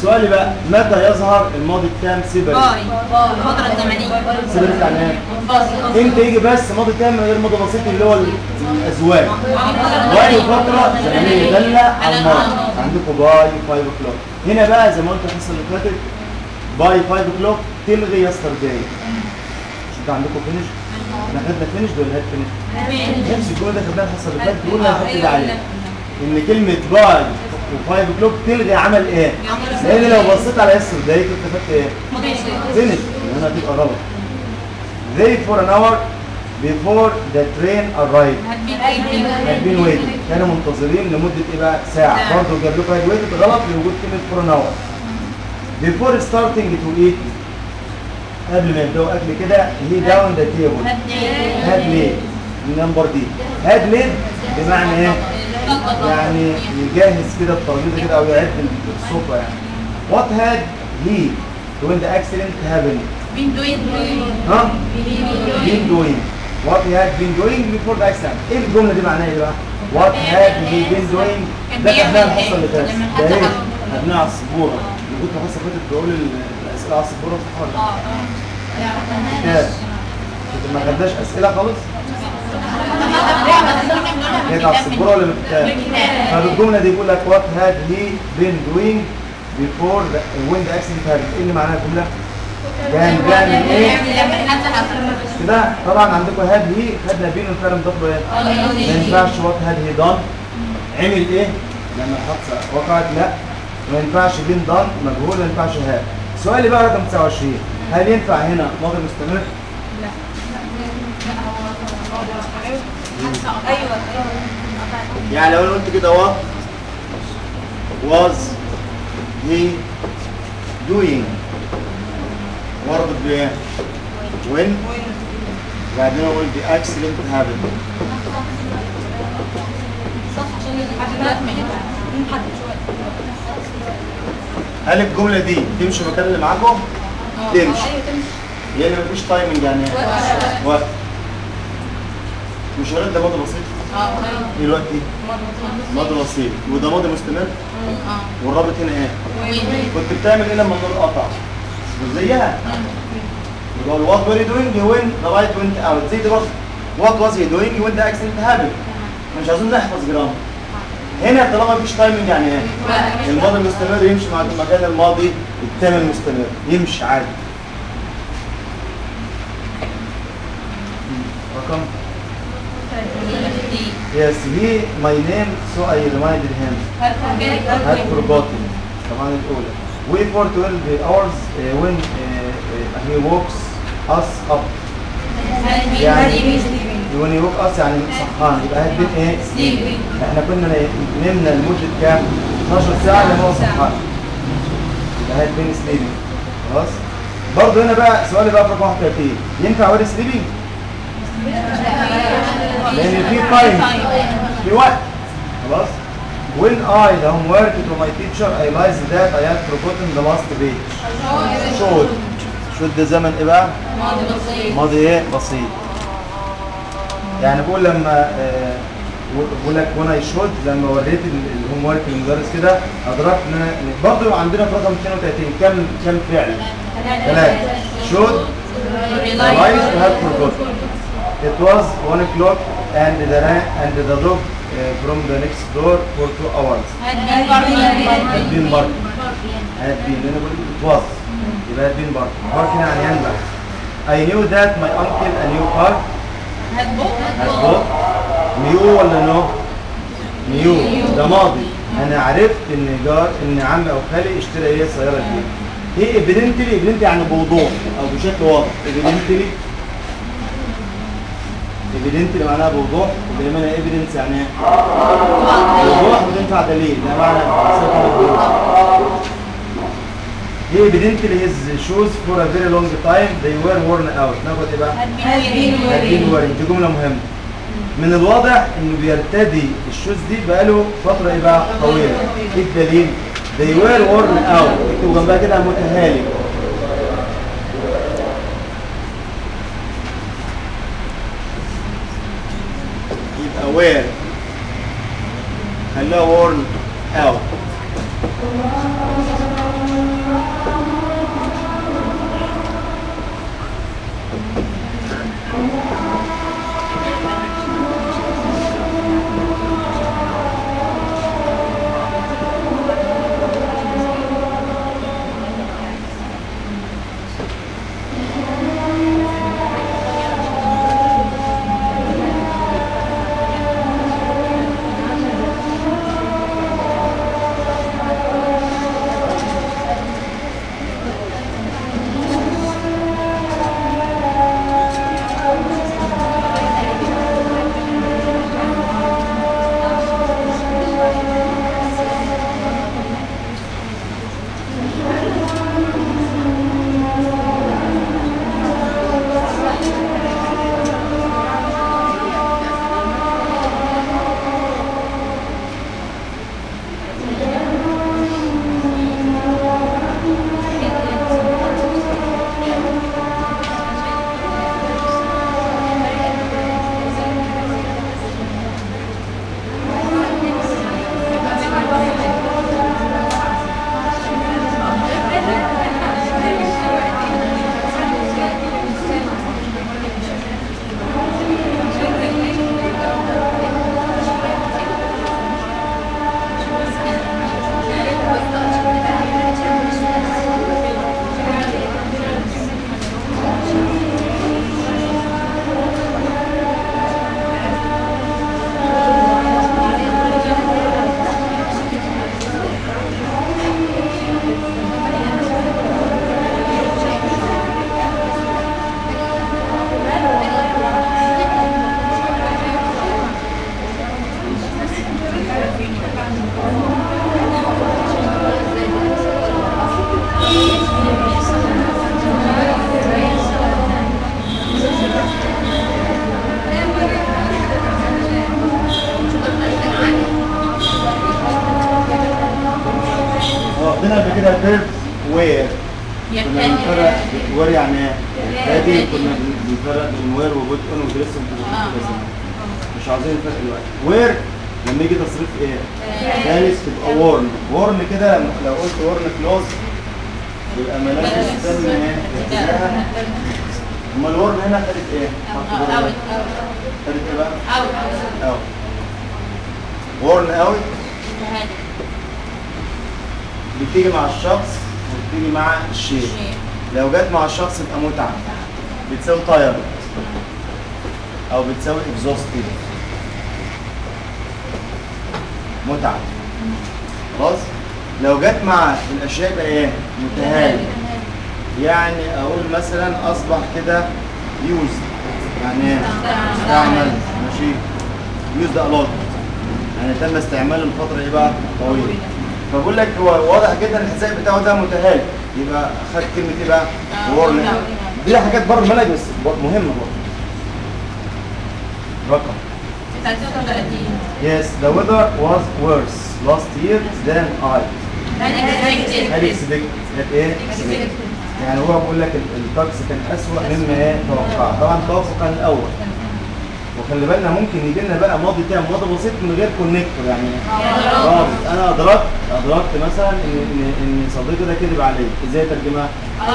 سؤالي بقى متى يظهر الماضي التام سيبري
باي الفترة الزمنية
سيبري يعني ايه
فاصل
امتى يجي بس ماضي تام من غير ماضي بسيط اللي هو الازواج باي فتره زمنيه داله على الماضي عندكم باي 5 o'clock هنا بقى زي ما قلت الحصه اللي فاتت باي 5 o'clock تلغي يسترداي مش انتوا عندكم فينش احنا خدنا فينش ولا هاد فينش نفس الجمله ده خدناها الحصه اللي فاتت قلنا هنحط ده عليه ان كلمه باي و5 o'clock تلغي عمل ايه؟ لان لو بصيت على يسترداي كنت خدت ايه؟ فينش هنا هتبقى غلط they for an hour before the train arrived had been waiting كانوا منتظرين لمدة ايه بقى؟ ساعة
ساعة.
برضه جاب لكم had waited غلط لوجود كلمة for an hour before starting to eat قبل ما يبدأوا أكل كده he down the table had made النمبر دي had made بمعنى ايه؟ يعني يجهز كده الترابيزة كده أو يعد السفرة يعني what had he when the accident happened
بين دوين
ها؟ been doing what he had been doing before the accident ايه الجمله دي معناها ايه بقى what had he been doing ده خدناها الحصه اللي فاتت
لما
ده
حد
ايه
حصل.
خدناها على السبوره اللي كنت الحصه اللي فاتت بقول ال- الاسئله على السبوره صح ولا لا؟ كتاب كنت ما خدناش اسئله خالص كانت على السبوره ولا من الكتاب فالجمله دي بيقول لك what had he been doing before the, when the accident happened ايه اللي معناها الجمله كان بيعمل ايه
لما حد حصل
كده طبعا عندكم هاد هي خدنا بين الفعل مضاف له ايه؟ ما ينفعش وات هاد هي دان عمل ايه؟ لما الحادثه وقعت لا ما ينفعش بين دان مجهول ما ينفعش هاد سؤالي بقى رقم 29 هل ينفع هنا ماضي مستمر؟
ايوه
يعني لو أنا قلت كده وات was he doing واربط بايه؟ when بعدين اقول the accident happened هل الجمله دي تمشي مكان اللي معاكم؟ تمشي لان مفيش تايمنج يعني وقت مش هقول ده ماضي بسيط دلوقتي ماضي بسيط وده ماضي مستمر والرابط هنا ايه؟ كنت بتعمل ايه لما النور قطع؟ مش زيها يبقى what were you doing when the light went out زي دي برضه what was he doing when the accident happened مش عايزين نحفظ جرام هنا طالما مفيش تايمنج يعني ايه؟ الماضي المستمر يمشي مع مكان الماضي التام المستمر يمشي عادي رقم Yes, he, my name, so I reminded him. had forgotten. طبعا الأولى. We for 12 hours uh, when uh, uh, he wakes us up. يعني when he woke us يعني صحان يبقى had been ايه؟
Sleeping.
احنا كنا نمنا لمدة كام؟ 12 ساعة لما هو صحان. يبقى had been sleeping. خلاص؟ برضه هنا بقى سؤالي بقى في رقم 31 ينفع واد sleeping؟ لأن في تايم في وقت خلاص when I the homework to my teacher I realized that I had forgotten the last page should should ده زمن ايه بقى
ماضي بسيط
ماضي ايه بسيط يعني بقول لما آه، بقول لك وانا شود لما وريت الهوم ورك للمدرس كده ادركت ان انا برضه عندنا في رقم 32 كم كم فعل ثلاثه شود realized to have forgotten it was one o'clock and the ra- and the dog uh, from the next door for two hours had been barking had been انا بقول it was يبقى had been barking barking يعني ينبح I knew that my uncle a new car had bought new ولا no new ده ماضي انا عرفت ان جار ان عمي او خالي اشترى ايه سياره جديده هي evidently evidently يعني بوضوح او بشكل واضح evidently evidently معناها بوضوح وبينما هنا evidence يعني ايه وضوح وتنفع دليل ده معنى صفة الوضوح He evidently his shoes for a very long time they were worn out ناخد ايه بقى؟ had been wearing دي جملة مهمة من الواضح انه بيرتدي الشوز دي بقاله فترة ايه بقى طويلة ايه الدليل؟ they were worn out اكتبوا جنبها كده متهالك يبقى wear خلوها worn out واخدينها قبل كده فيرب وير كنا بنفرق وير يعني ايه؟ هادي كنا بنفرق بين وير وبوت اون ودريس مش عايزين الفرق دلوقتي وير لما يجي تصريف ايه؟ ثالث تبقى وورن وورن كده لو قلت وورن كلوز يبقى ملابس تم ايه؟ اتجاهها. امال الورن هنا خدت ايه؟
اوت
خدت ايه بقى؟
اوت
اوت وورن اوت بتيجي مع الشخص وبتيجي مع الشيء لو جت مع الشخص يبقى متعة بتساوي تاير او بتساوي اكزوستد متعة خلاص لو جت مع الاشياء يبقى ايه متهالك يعني اقول مثلا اصبح كده يوز يعني ايه استعمل ماشي يوز ده الوت يعني تم استعماله لفتره ايه بقى طويله فبقول لك هو واضح جدا الحساب بتاعه ده متهالك يبقى خد كلمه ايه بقى وورن دي حاجات بره المنهج بس مهمه برضه رقم Yes, the weather was worse last year than I had expected. had ايه؟ يعني هو بيقول لك ال- الطقس كان أسوأ مما ايه توقع طبعا التوقع كان الأول وخلي بالنا ممكن يجي لنا بقى ماضي تام ماضي بسيط من غير كونكتور يعني رابط انا ادركت ادركت مثلا ان ان ان صديقي ده كذب عليا ازاي ترجمها؟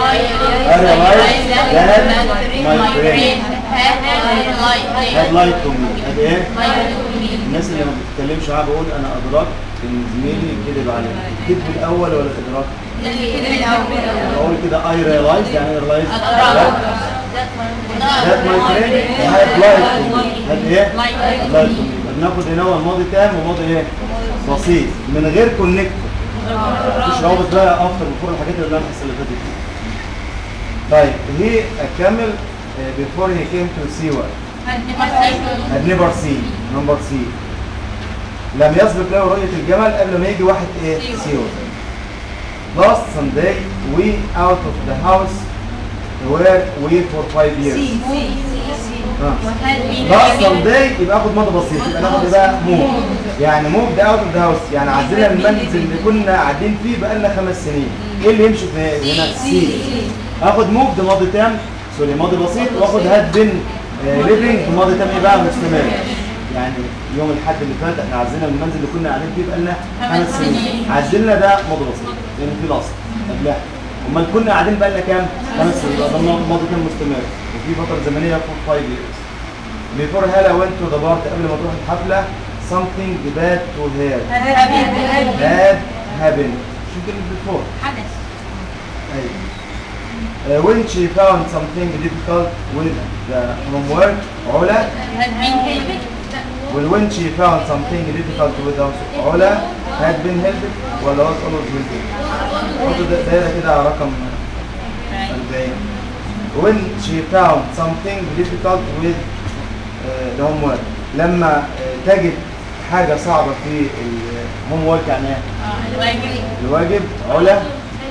هاد لايت تو مي هاد ايه؟ الناس اللي ما بتتكلمش عربي بقول انا ادركت ان زميلي كذب عليا الكذب الاول ولا الادراك؟ بقول كده اي ريلايز يعني اي ريلايز ذات ماي فريند هاد لايت تو مي هاد ايه؟ لايت تو مي بناخد هنا هو الماضي تام وماضي ايه؟ بسيط من غير كونكتور مش رابط بقى افتر بفور الحاجات اللي انا الحصه اللي فاتت دي طيب هي اكمل before he came to see what had never seen number C لم يسبق له رؤية الجمل قبل ما يجي واحد ايه سيوة last Sunday we out of the house were we for five years last Sunday يبقى اخد ماضي بسيط يبقى ناخد ايه بقى موف يعني موف ده اوت اوف ذا هاوس يعني عزلنا المنزل اللي كنا قاعدين فيه بقالنا خمس سنين ايه اللي يمشي في هنا سي اخد موف ده ماضي تام سوري ماضي بسيط واخد هاد بن ليفنج ماضي تام ايه بقى مستمر يعني يوم الاحد اللي فات احنا عزلنا المنزل اللي كنا قاعدين فيه بقالنا خمس سنين عزلنا ده ماضي بسيط لان في لاصق قبلها امال كنا قاعدين بقالنا كام؟ خمس سنين يبقى ده ماضي تام مستمر وفي في فتره زمنيه for 5 years before هلا went to the party قبل ما تروح الحفله something bad to her had happened شو كلمه before
حدث
أيوة. Uh, when she found something difficult with the homework علا
had been helped
well when she found something difficult with the علا had been helped ولا was always helped حطوا دا- دايرة كده على رقم 40 when she found something difficult with uh, the homework لما uh, تجد حاجة صعبة في الهوم ورك يعني إيه؟
اه الواجب
الواجب علا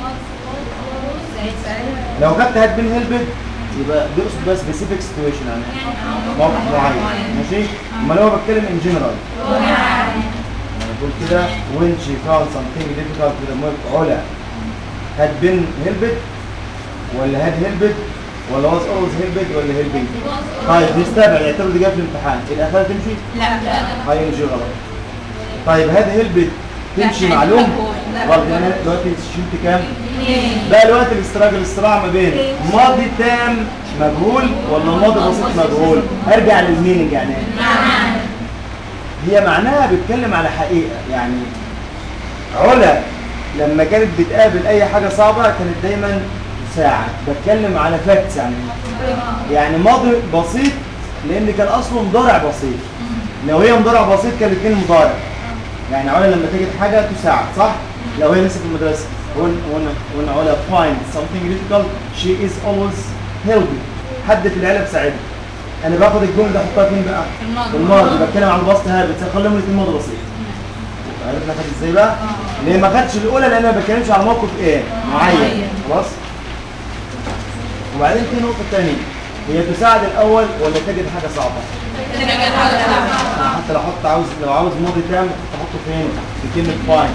لو خدت هاد بين هيلبد يبقى بيقصد بقى سبيسيفيك سيتويشن يعني موقف معين ماشي امال هو بتكلم ان جنرال انا بقول كده when she found something difficult with the work علا had been helped ولا had helped ولا was always helped ولا helping طيب نستبعد اعتبر دي جايه في الامتحان الاخيره تمشي
لا
هاي مش غلط طيب هاد هيلبت تمشي
لا،
معلوم
مجهول. لا.
برضه انا دلوقتي شلت كام بقى الوقت الاستراجل الصراع ما بين ماضي تام مجهول ولا ماضي بسيط مجهول ارجع للميننج يعني إيه؟ هي معناها بتتكلم على حقيقه يعني علا لما كانت بتقابل اي حاجه صعبه كانت دايما تساعد بتكلم على فاكتس يعني يعني ماضي بسيط لان كان اصله مضارع بسيط لو هي مضارع بسيط كان الاثنين مضارع يعني علا لما تجد حاجه تساعد صح لو هي لسه في المدرسه when when when علا finds something difficult she is always helping حد في العيله بيساعدها انا باخد الجمله ده احطها فين بقى
في الماضي.
في الماضي بتكلم عن البسط هابتس اخليهم الاثنين ماضي بسيط عرفنا خدت ازاي بقى ليه ما خدتش الاولى لان انا ما بتكلمش على موقف ايه معين
معين.
خلاص وبعدين في نقطه ثانيه هي تساعد الاول ولا تجد حاجه صعبه حتى لو حط عاوز لو عاوز ماضي تام تحطه فين في كلمه فاين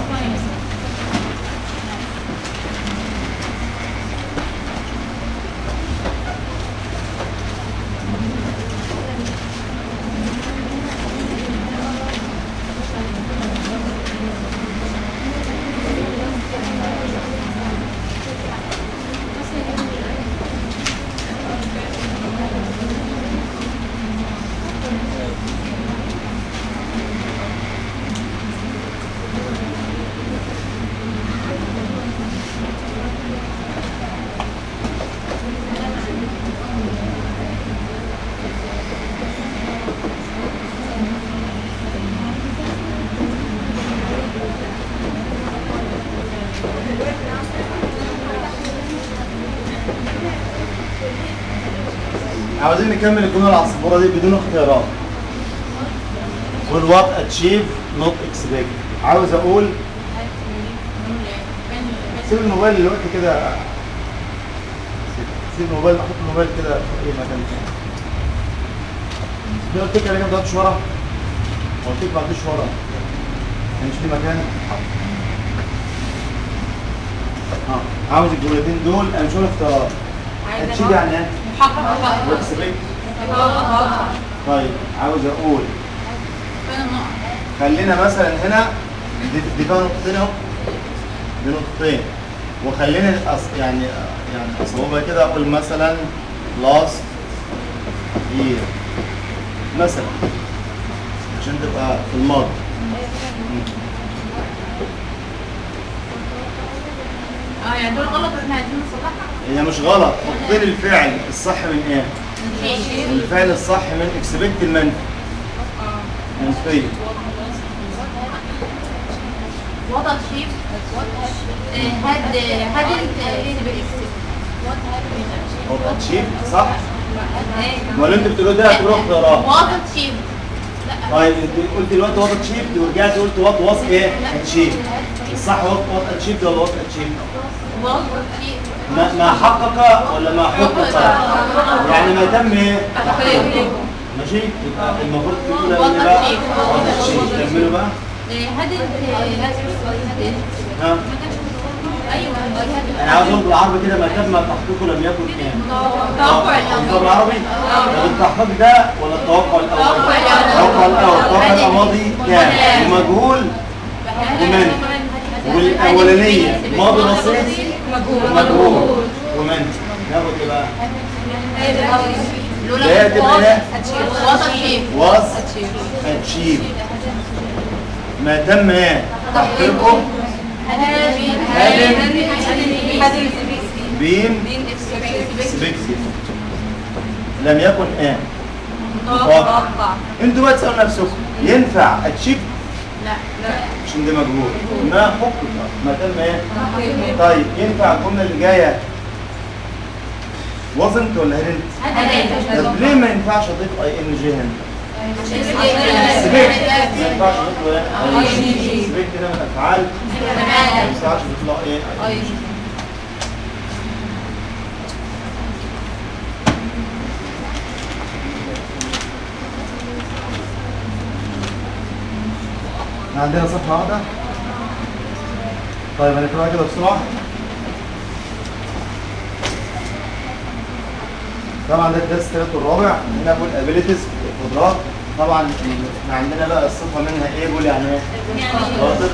عاوزين نكمل الجمله العصفوره دي بدون اختيارات will what achieve not expect عاوز اقول سيب الموبايل دلوقتي كده سيب الموبايل احط الموبايل كده في اي مكان تاني دي قلت لك انا ما ضغطتش ورا قلت لك ما ضغطتش ورا كان مش في مكان اه عاوز الجملتين دول انا مش هقول اختيارات achieve يعني ايه؟
محقق
expect طيب عاوز اقول خلينا مثلا هنا دي, دي كانوا نقطتين اهو دي نقطتين وخلينا أص... يعني يعني اصوبها كده اقول مثلا last year مثلا عشان تبقى في الماضي
اه يعني دول غلط واحنا عايزين نصلحها
هي مش غلط نقطتين الفعل الصح من ايه؟ الفعل الصح من اكسبكت المنفي منفي
وضع شيء هاد هادنت
هو اتشيف صح؟ ولا انت بتقولوا ده هتروح اختيارات
وضع شيء
طيب انت قلت دلوقتي وات اتشيف ورجعت قلت وات واس ايه؟ اتشيف الصح وات وات اتشيف ولا وات اتشيف؟
وضع شيء
ما ما حقق ولا ما حقق؟ يعني ما تم ايه؟ تحقيقه ماشي؟ يبقى المفروض تقول ايه بقى؟ وات اتشيف كملوا بقى
هادنت
ها؟
ايوه
انا عاوز اقول بالعربي كده ما تم تحقيقه لم يكن ايه؟
توقع
الأول بالعربي؟ طب التحقيق ده ولا التوقع الأول؟
التوقع الأول.
التوقع الأول، التوقع ده ماضي كام؟ ومجهول ومن والأولانية ماضي بسيط
مجهول
ومجهول ومن ناخد ايه بقى؟ اللي هي تبقى هنا
وسط شيء
was achieved ما تم ايه تحقيقه بين expected لم يكن ايه متوقع انتوا بقى تسألوا نفسكم ينفع اتشيف
لا
عشان ده مجهول ما حقق ما تم ايه طيب ينفع الجمله اللي جايه wasn't ولا hadn't طب ليه ما ينفعش اضيف اي ان جي هنا سبيك ما ينفعش اضيف له ايه سبيك كده من الافعال ما ينفعش اضيف له ايه احنا عندنا صفحة واحدة طيب هنقراها كده بسرعة طبعا ده الدرس الثالث والرابع هنا بقول ابيليتيز القدرات طبعا احنا عندنا بقى الصفة منها ايه بقول يعني ايه؟ شاطر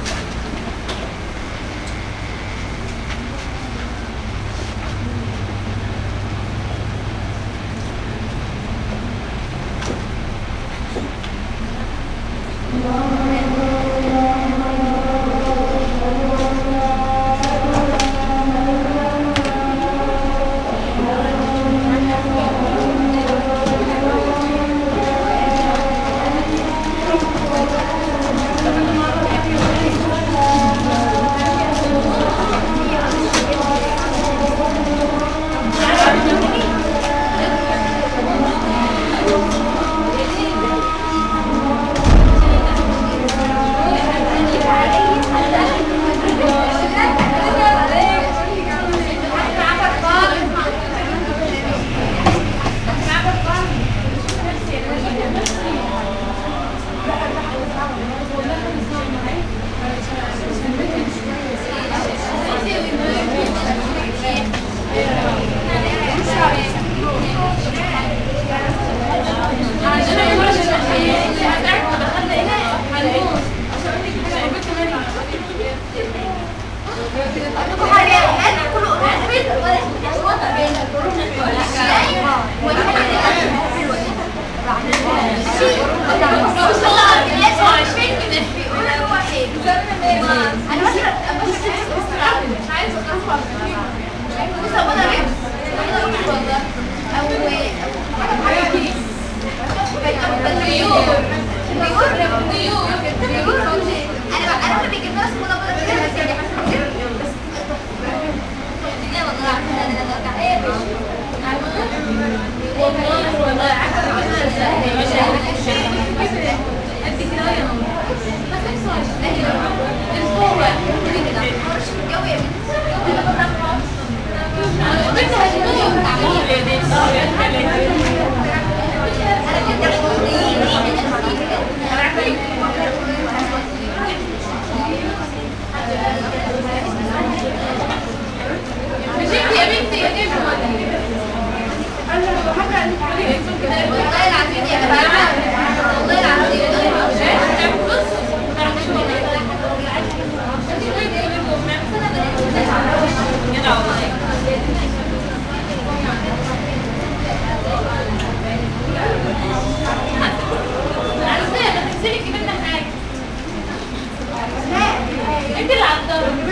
انت اللي عطلت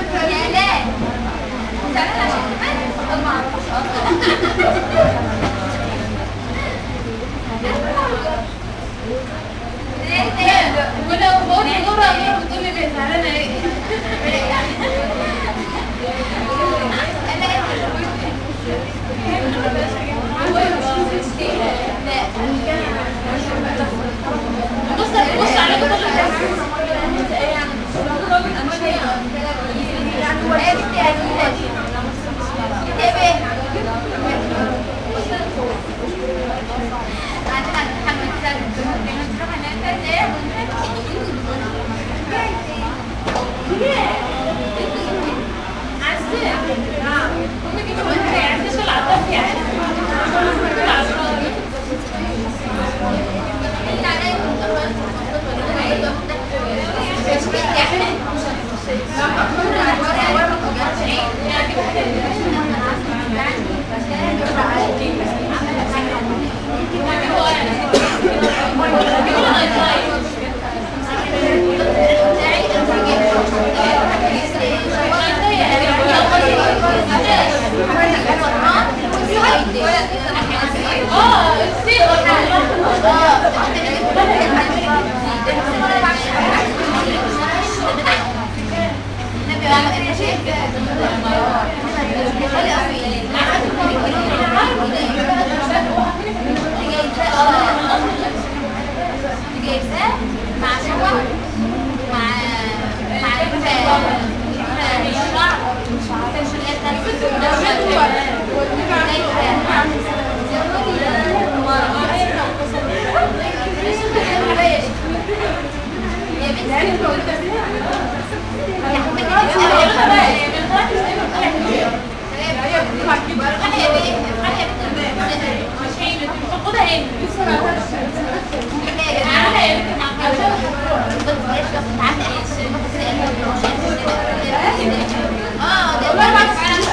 اه ده والله مش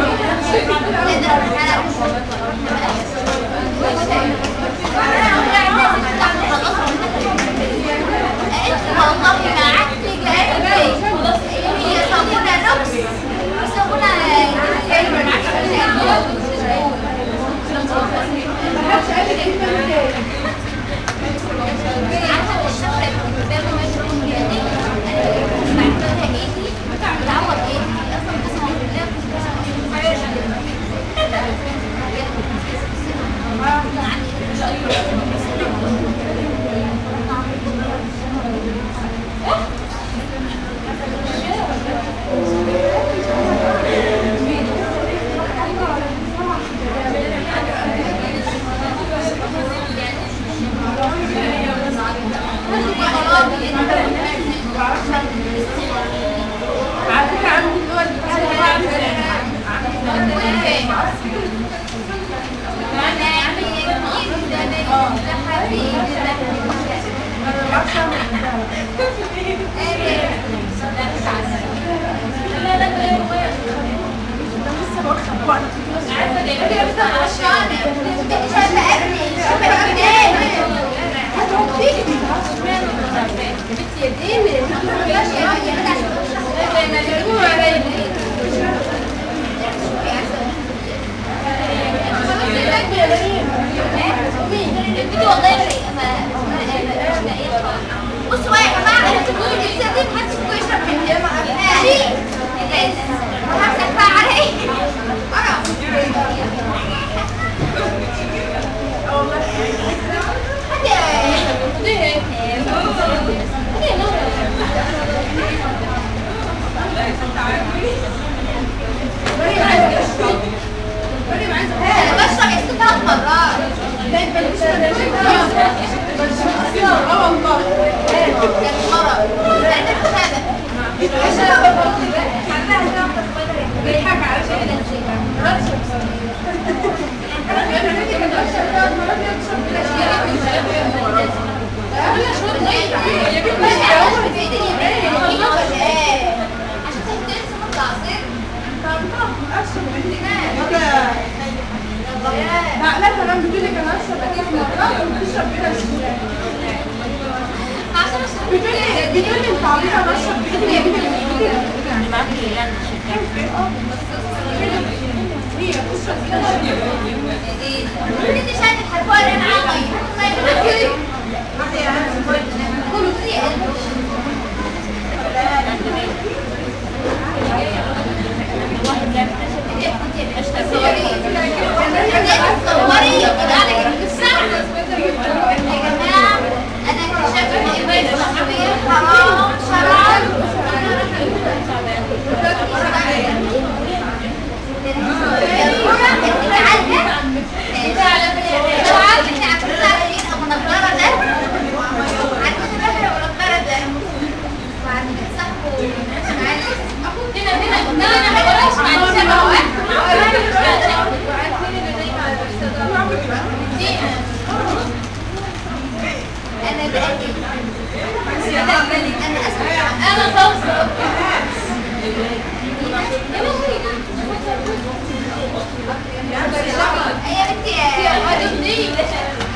والله ما عدت جايبه هي صابونه نوكس صابونه عارفه الشفره اللي قدامه مشروم يعني بعتها ايدي بتعوض ايدي اصلا قسمه بالله
على فكرة عندي اللي هو
بصوا بقى يا جماعه انا تقولوا لي السردين محدش فيكم يشرب من هنا ماشي همسك بقى على ايه؟ انا بشرب اسكت ثلاث مرات
اه والله
كان مرض لان السبب
بيضحك علشان لا لا كلام بيقول لك انا اشرب اكيد مرات وبتشرب كده بسهوله بتقول لي بتقول لي انت عبيطه انا اشرب بايدي هي بتشرب كده
تصوري قاعدة جنب الساعة يا جماعة أنا اكتشفت إن الصحفية حرام شرعا انا بقى انا اسف انا خلاص يا بنتي يا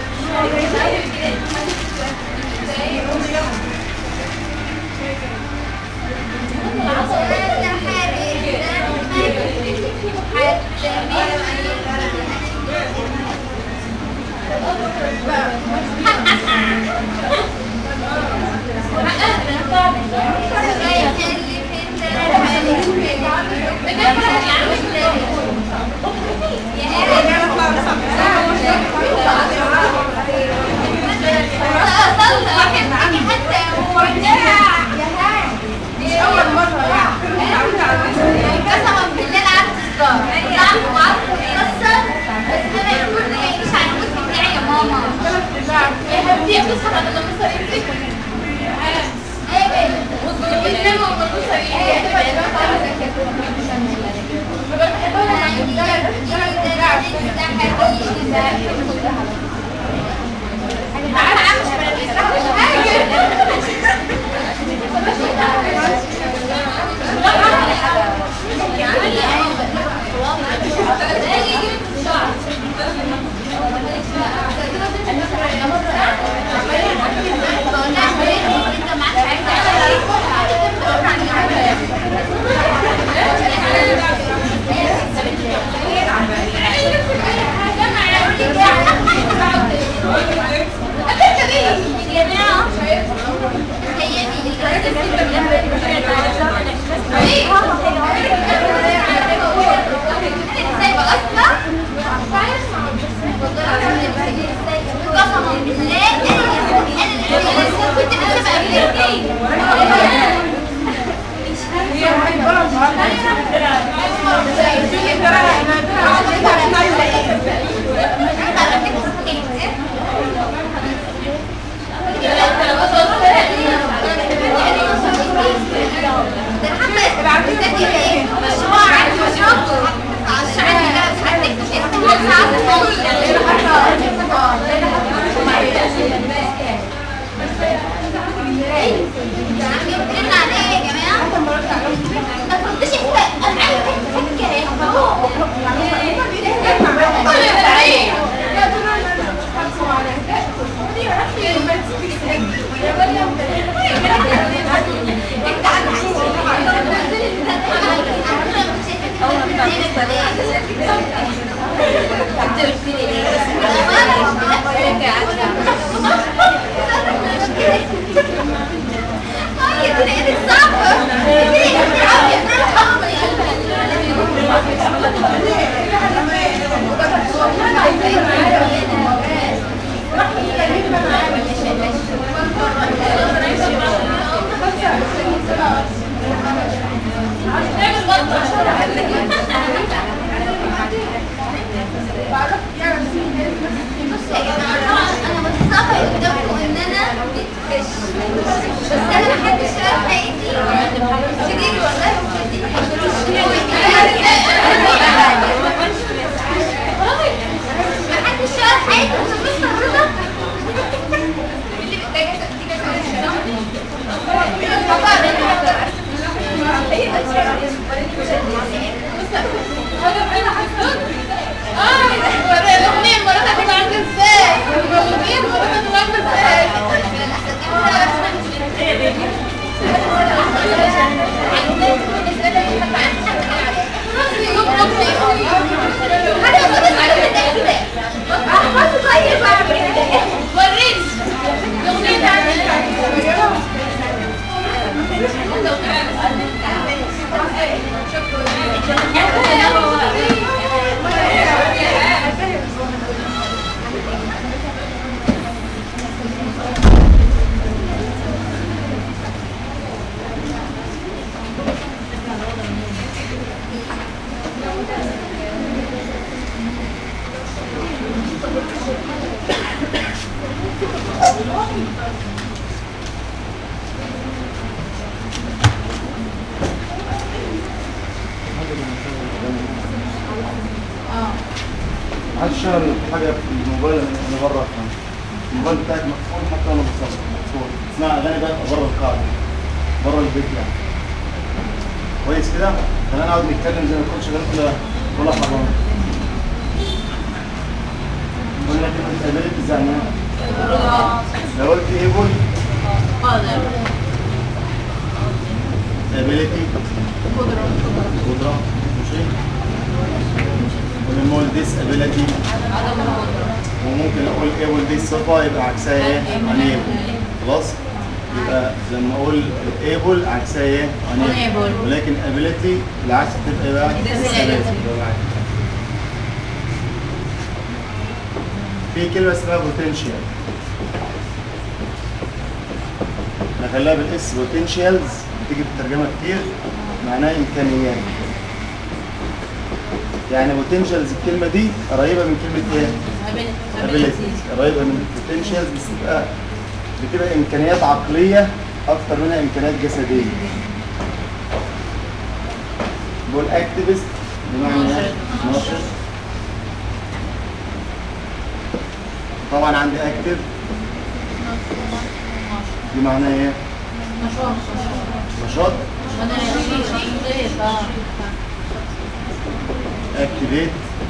اول مره يعني
قسما بالله قعدت اصدار تعرف وعرفت القصه بس انا يقول لي مش على الجزء بتاعي يا ماما يا حبيبتي يا قصه انا لما صريت ايه بيتناموا وبصوا بصوا يا جماعه انا متصابه قدامكم ان انا بتكش بس انا ما حدش عارف حياتي شديد والله ما حدش عارف حياتي مش رضا اللي محتاجه الاغنيه مراتها تبقى عامله ازاي الاغنيه مراتها تبقى عامله وريني الاغنيه
عايز اشتغل حاجه في الموبايل اللي بره الموبايل بتاعك مقفول حتى وانا بتصور مقفول اسمع اغاني بقى بره القاعده بره البيت يعني كويس كده خلينا نقعد نتكلم زي ما كنت شغال كده ولا حرام قلنا كلمه ابيلتي زي ما لو قلت ايبل ابيلتي قدره ماشي ولما اقول ديس ابيلتي وممكن اقول ايه ودي صفه يبقى عكسها ايه unable خلاص يبقى لما اقول able عكسها ايه unable
Unable.
ولكن ability العكس بتبقى ايه بقى
Disability.
برافو عليك. في كلمه اسمها potential نخليها بالاس potentials بتيجي في الترجمه كتير معناها امكانيات يعني potentials الكلمه دي قريبه من كلمه ايه abilities قريبه من potentials بس بتبقى بتبقى امكانيات عقليه اكتر منها امكانيات جسديه بقول اكتيفست بمعنى إيه؟ ناشط طبعا عندي اكتف بمعنى ايه نشاط اكتيفيت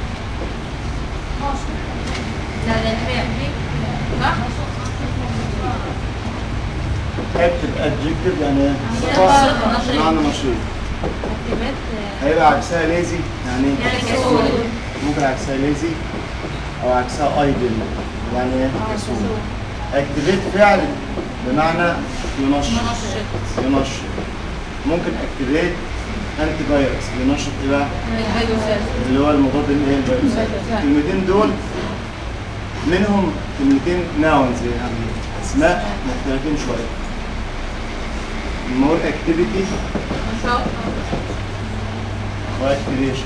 اكتف ادجكتيف يعني ايه صفه بمعنى نشيط هيبقى عكسها ليزي يعني إيه؟
يعني كسول.
ممكن عكسها ليزي او عكسها ايدل يعني ايه كسول اكتيفيت فعل بمعنى ينشط ينشط ممكن اكتيفيت انتي فيروس ينشط ايه بقى اللي هو المضاد الايه الفيروسات الكلمتين دول منهم كلمتين ناونز يعني اسماء مختلفين شويه لما اقول اكتيفيتي واكتيفيشن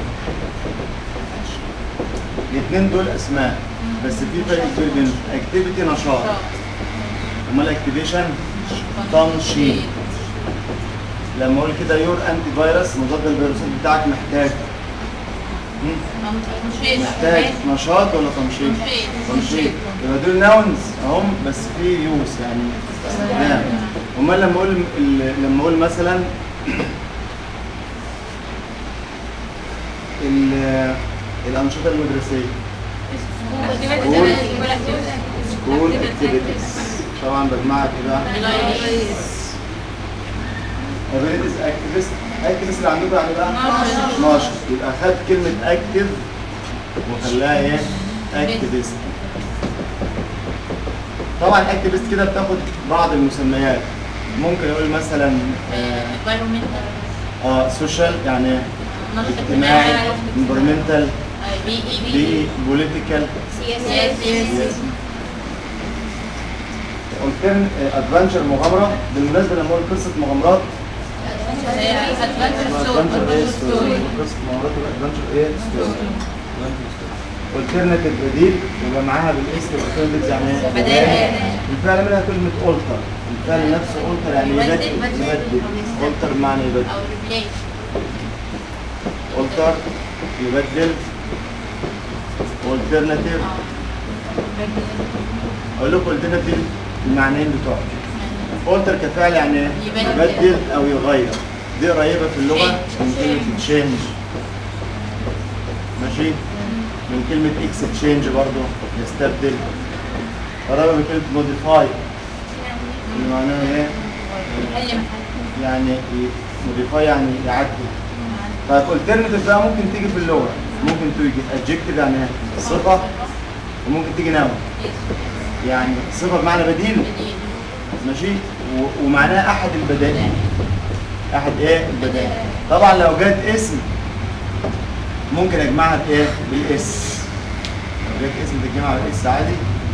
الاثنين دول اسماء بس في فرق كبير بينهم اكتيفيتي نشاط امال اكتيفيشن تنشيط لما اقول كده يور انتي فيروس مضاد الفيروسات بتاعك محتاج مم؟ محتاج نشاط ولا تنشيط؟ تنشيط يبقى دول ناونز اهم بس في يوز يعني استخدام امال لما اقول ال- لما اقول مثلا ال- الانشطه المدرسيه سكول اكتيفيتيز طبعا بجمعها كده ابيليتيز اكتيفست اكتيفست اللي عندكم يعني بقى 12 يبقى خد كلمه اكتيف وخلاها ايه اكتيفست طبعا اكتيفست كده بتاخد بعض المسميات ممكن اقول مثلا اه سوشيال يعني اجتماعي انفيرمنتال بي بوليتيكال قلت ادفنشر مغامره بالمناسبه لما اقول قصه مغامرات ادفنشر ايه ستوري قصه مغامرات الادفنشر ايه ستوري الترناتيف بديل يبقى معاها بالاسم الالترناتيف يعني ايه؟
بدائل.
الفعل منها كلمه اولتر الفعل نفسه اولتر يعني يبدل يبدل اولتر بمعنى يبدل اولتر يبدل alternative اقول لكم alternative المعنيين بتوعه alter كفعل يعني ايه؟
يبدل.
يبدل او يغير دي قريبه في اللغه من كلمه change ماشي من كلمه exchange برضه يستبدل قريبه من كلمه modify اللي معناها ايه؟ يعني modify يعني يعدل طيب alternative بقى ممكن تيجي في اللغه ممكن تيجي adjective يعني صفه وممكن تيجي noun يعني صفه بمعنى بديل ماشي و- ومعناها احد البدائل احد ايه البدائل طبعا لو جت اسم ممكن اجمعها بايه بالاس لو جت اسم تتجمع بالاس عادي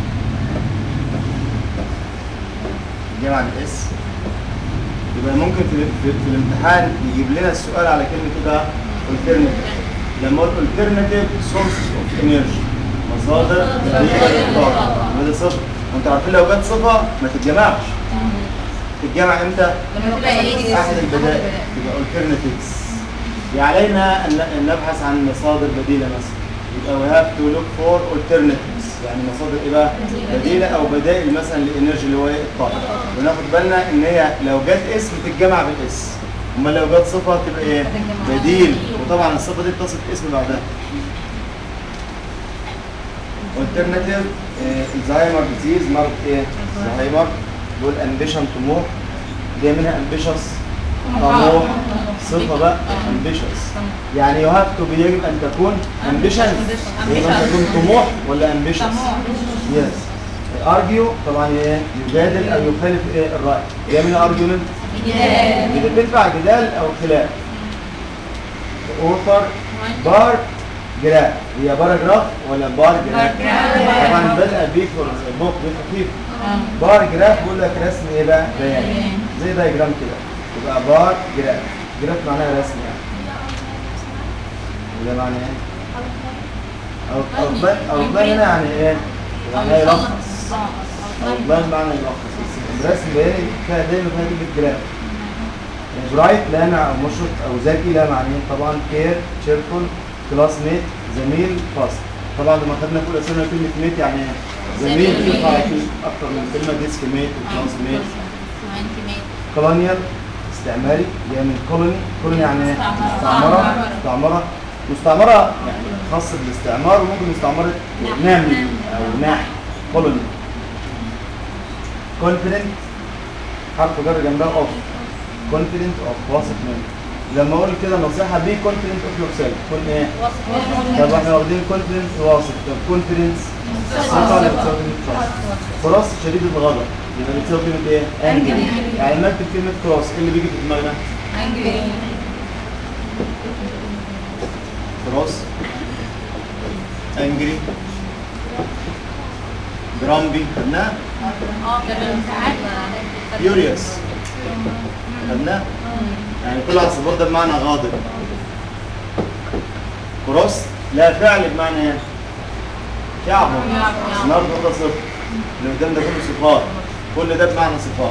تتجمع بالاس يبقى ممكن في, في, في الامتحان يجيب لنا السؤال على كلمه ايه بقى alternative لما اقول alternative sources of energy مصادر بديله للطاقه وده صفه وانتوا عارفين لو جت صفه ما تتجمعش تتجمع امتى؟ احد البدائل يبقى alternatives يعني علينا ان أن نبحث عن مصادر بديله مثلا يبقى we have to look for alternatives يعني مصادر ايه بقى؟ بديله او بدائل مثلا للانرجي اللي هو ايه؟ الطاقه وناخد بالنا ان هي لو جت اسم تتجمع بالاس امال لو جت صفه تبقى ايه؟ بديل وطبعا الصفه دي بتصف اسم بعدها alternative الزهايمر ديزيز مرض ايه؟ الزهايمر دول امبيشن طموح جاي منها امبيشس طموح صفه بقى امبيشس يعني يو هاف تو يجب ان تكون امبيشن يجب ان تكون طموح ولا امبيشس يس ارجيو طبعا ايه يجادل او يخالف ايه الراي جاي منها ارجيومنت اذا تنفع جدال او خلاف اوثر بار جراف هي باراجراف ولا بار جراف
جراف.
طبعا بدأ بيك بوك خفيف بار جراف بيقول لك رسم ايه بقى بيان زي دايجرام كده يبقى بار جراف جراف معناها رسم يعني وده معنى ايه او او بان او بان هنا يعني ايه يعني يلخص او بان معنى يلخص بس الرسم بياني فيها دايما فيها كلمه جراف برايت لا مع مشرق او ذكي لا معنيين طبعا كير تشيرفول كلاس ميت زميل فاست طبعا لما خدنا في اولى ثانوي كلمه ميت يعني إيه؟ زميل
زميل.
ينفع يكون اكتر من كلمه ديسك ميت وكلاس ميت كولونيال استعماري جاي من كولوني كولوني يعني ايه؟
مستعمرة.
مستعمره مستعمره مستعمره يعني خاصه بالاستعمار وممكن مستعمره نمل او ناحي كولوني كونفيدنت حرف جر جنبها اوف كونفيدنت اوف واثق منه لما اقول كده نصيحه بي كونفيدنت اوف يور سيلف كن ايه طب احنا واخدين كونفيدنس واثق طب كونفيدنس ثقه ولا بتساوي كلمه trust؟ كروس شديد الغضب يبقى بتساوي كلمه ايه؟ انجري يعني لما اكتب كلمه كروس ايه اللي بيجي في دماغنا؟ كروس انجري جرامبي خدناه فيوريوس خدناه يعني كل عصبات ده بمعنى غاضب كروس لا فعل بمعنى ايه؟ يعبر النهارده ده صفر اللي قدام ده كله صفات كل ده بمعنى صفات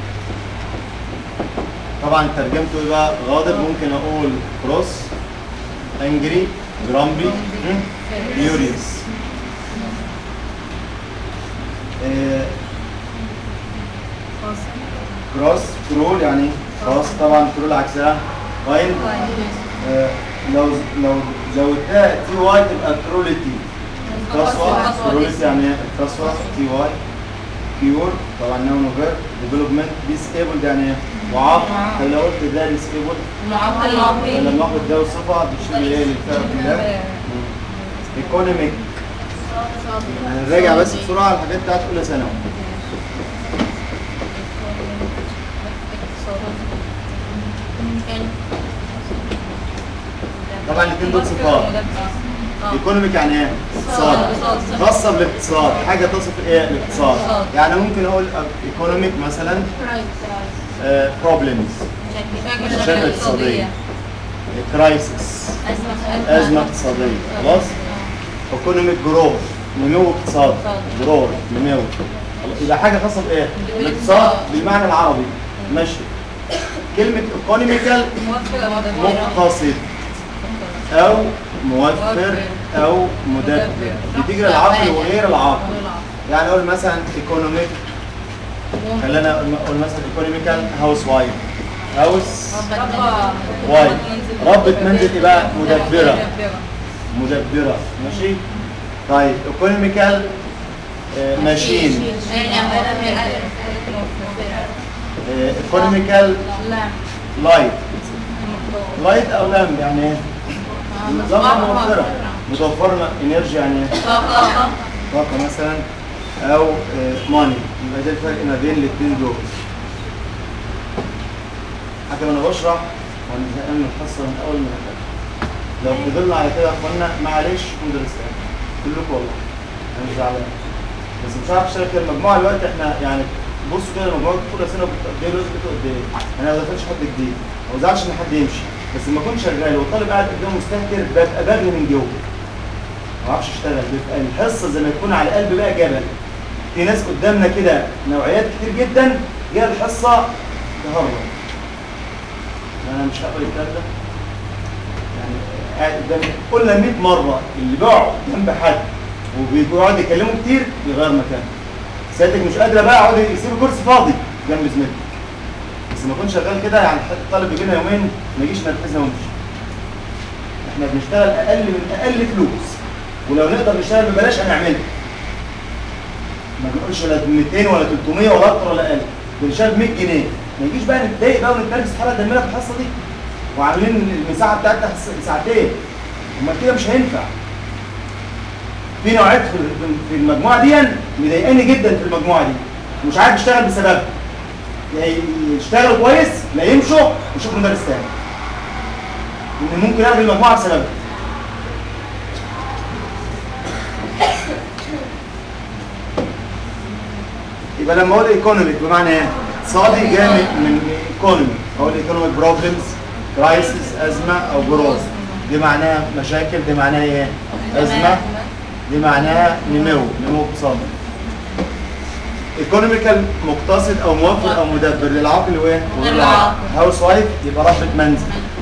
طبعا ترجمته ايه بقى غاضب ممكن اقول كروس انجري جرامبي فيوريوس كروس كرول يعني خلاص طبعا كرول عكسها فاين آه، لو لو زودتها تي واي تبقى كروليتي قسوة كروليتي يعني ايه قسوة تي واي كيور طبعا نون فير ديفلوبمنت ديسيبل يعني ايه معاق طب لو قلت ده ديسيبل لما اخد ده وصفه بتشيل ايه للفرق ده ايكونوميك هنراجع بس بسرعه على الحاجات بتاعت اولى ثانوي طبعا الاثنين دول صفات ايكونوميك يعني ايه؟ اقتصاد خاصة بالاقتصاد حاجة تصف ايه الاقتصاد يعني ممكن اقول ايكونوميك مثلا بروبلمز مشاكل اقتصادية كرايسيس أزمة اقتصادية خلاص ايكونوميك جروث نمو اقتصاد جروث نمو يبقى حاجة خاصة بايه؟ الاقتصاد بالمعنى العربي ماشي كلمة ايكونوميكال مقتصد او موفر او مدبر بتيجي للعقل وغير العاقل يعني اقول مثلا ايكونوميك خلينا اقول مثلا ايكونوميكال هاوس وايف هاوس وايف ربة منزل ايه بقى مدبرة مدبرة ماشي طيب ايكونوميكال ماشين ايكونوميكال لايت لايت او لامب يعني ايه نظامها موفرة متوفرة انرجي يعني ايه طاقة مثلا او ماني يبقى ده الفرق ما بين الاثنين دول حتى وانا بشرح وانا زهقان من الحصه من اول ما بدات لو فضلنا على كده يا اخوانا معلش اندرستاند كلكم والله انا مش زعلان بس مش عارف اشتغل كده المجموعه دلوقتي احنا يعني بصوا كده المجموعه كل سنه قد ايه الوقت قد ايه انا ما دخلتش حد جديد ما بزعلش ان حد يمشي بس لما اكون شغال والطالب قاعد قدامه مستهتر ببقى بغلي من جوه ما اعرفش اشتغل بيبقى الحصه زي ما يكون على القلب بقى جبل في ناس قدامنا كده نوعيات كتير جدا جايه الحصه تهرب انا مش هقبل الكلام ده يعني قاعد قدامي قلنا 100 مره اللي بيقعد جنب حد وبيقعد يكلمه كتير يغير مكانه سيادتك مش قادره بقى اقعد يسيب كرسي فاضي جنب زميلتك بس ما اكون شغال كده يعني الطالب يجي لنا يومين ما يجيش نرفزنا ونمشي احنا بنشتغل اقل من اقل فلوس ولو نقدر نشتغل ببلاش هنعملها ما بنقولش ولا 200 ولا 300 ولا اكتر ولا اقل بنشتغل ب 100 جنيه ما يجيش بقى نتضايق بقى ونتنرفز حاله دمنا في الحصه دي وعاملين المساحه بتاعتنا ساعتين امال كده مش هينفع في نوعيات في في المجموعه دي مضايقاني جدا في المجموعه دي ومش عارف اشتغل بسببها يا يشتغلوا كويس لا يمشوا ويشوفوا مدرس تاني ان ممكن الغي المجموعه بسببها يبقى لما اقول ايكونوميك بمعنى ايه؟ اقتصادي جاي من ايكونومي اقول ايكونوميك بروبلمز كرايسيس ازمه او جروث دي معناها مشاكل دي معناها ايه؟ ازمه دي معناها نمو نمو اقتصادي ايكونوميكال مقتصد او موفر او مدبر للعقل وايه؟
للعقل.
هاوس وايف يبقى ربة منزل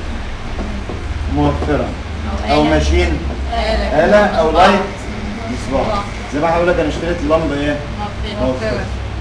موفرة او ماشين آلة او لايت مصباح زي ما هقول لك انا اشتريت اللمبة ايه؟ موفرة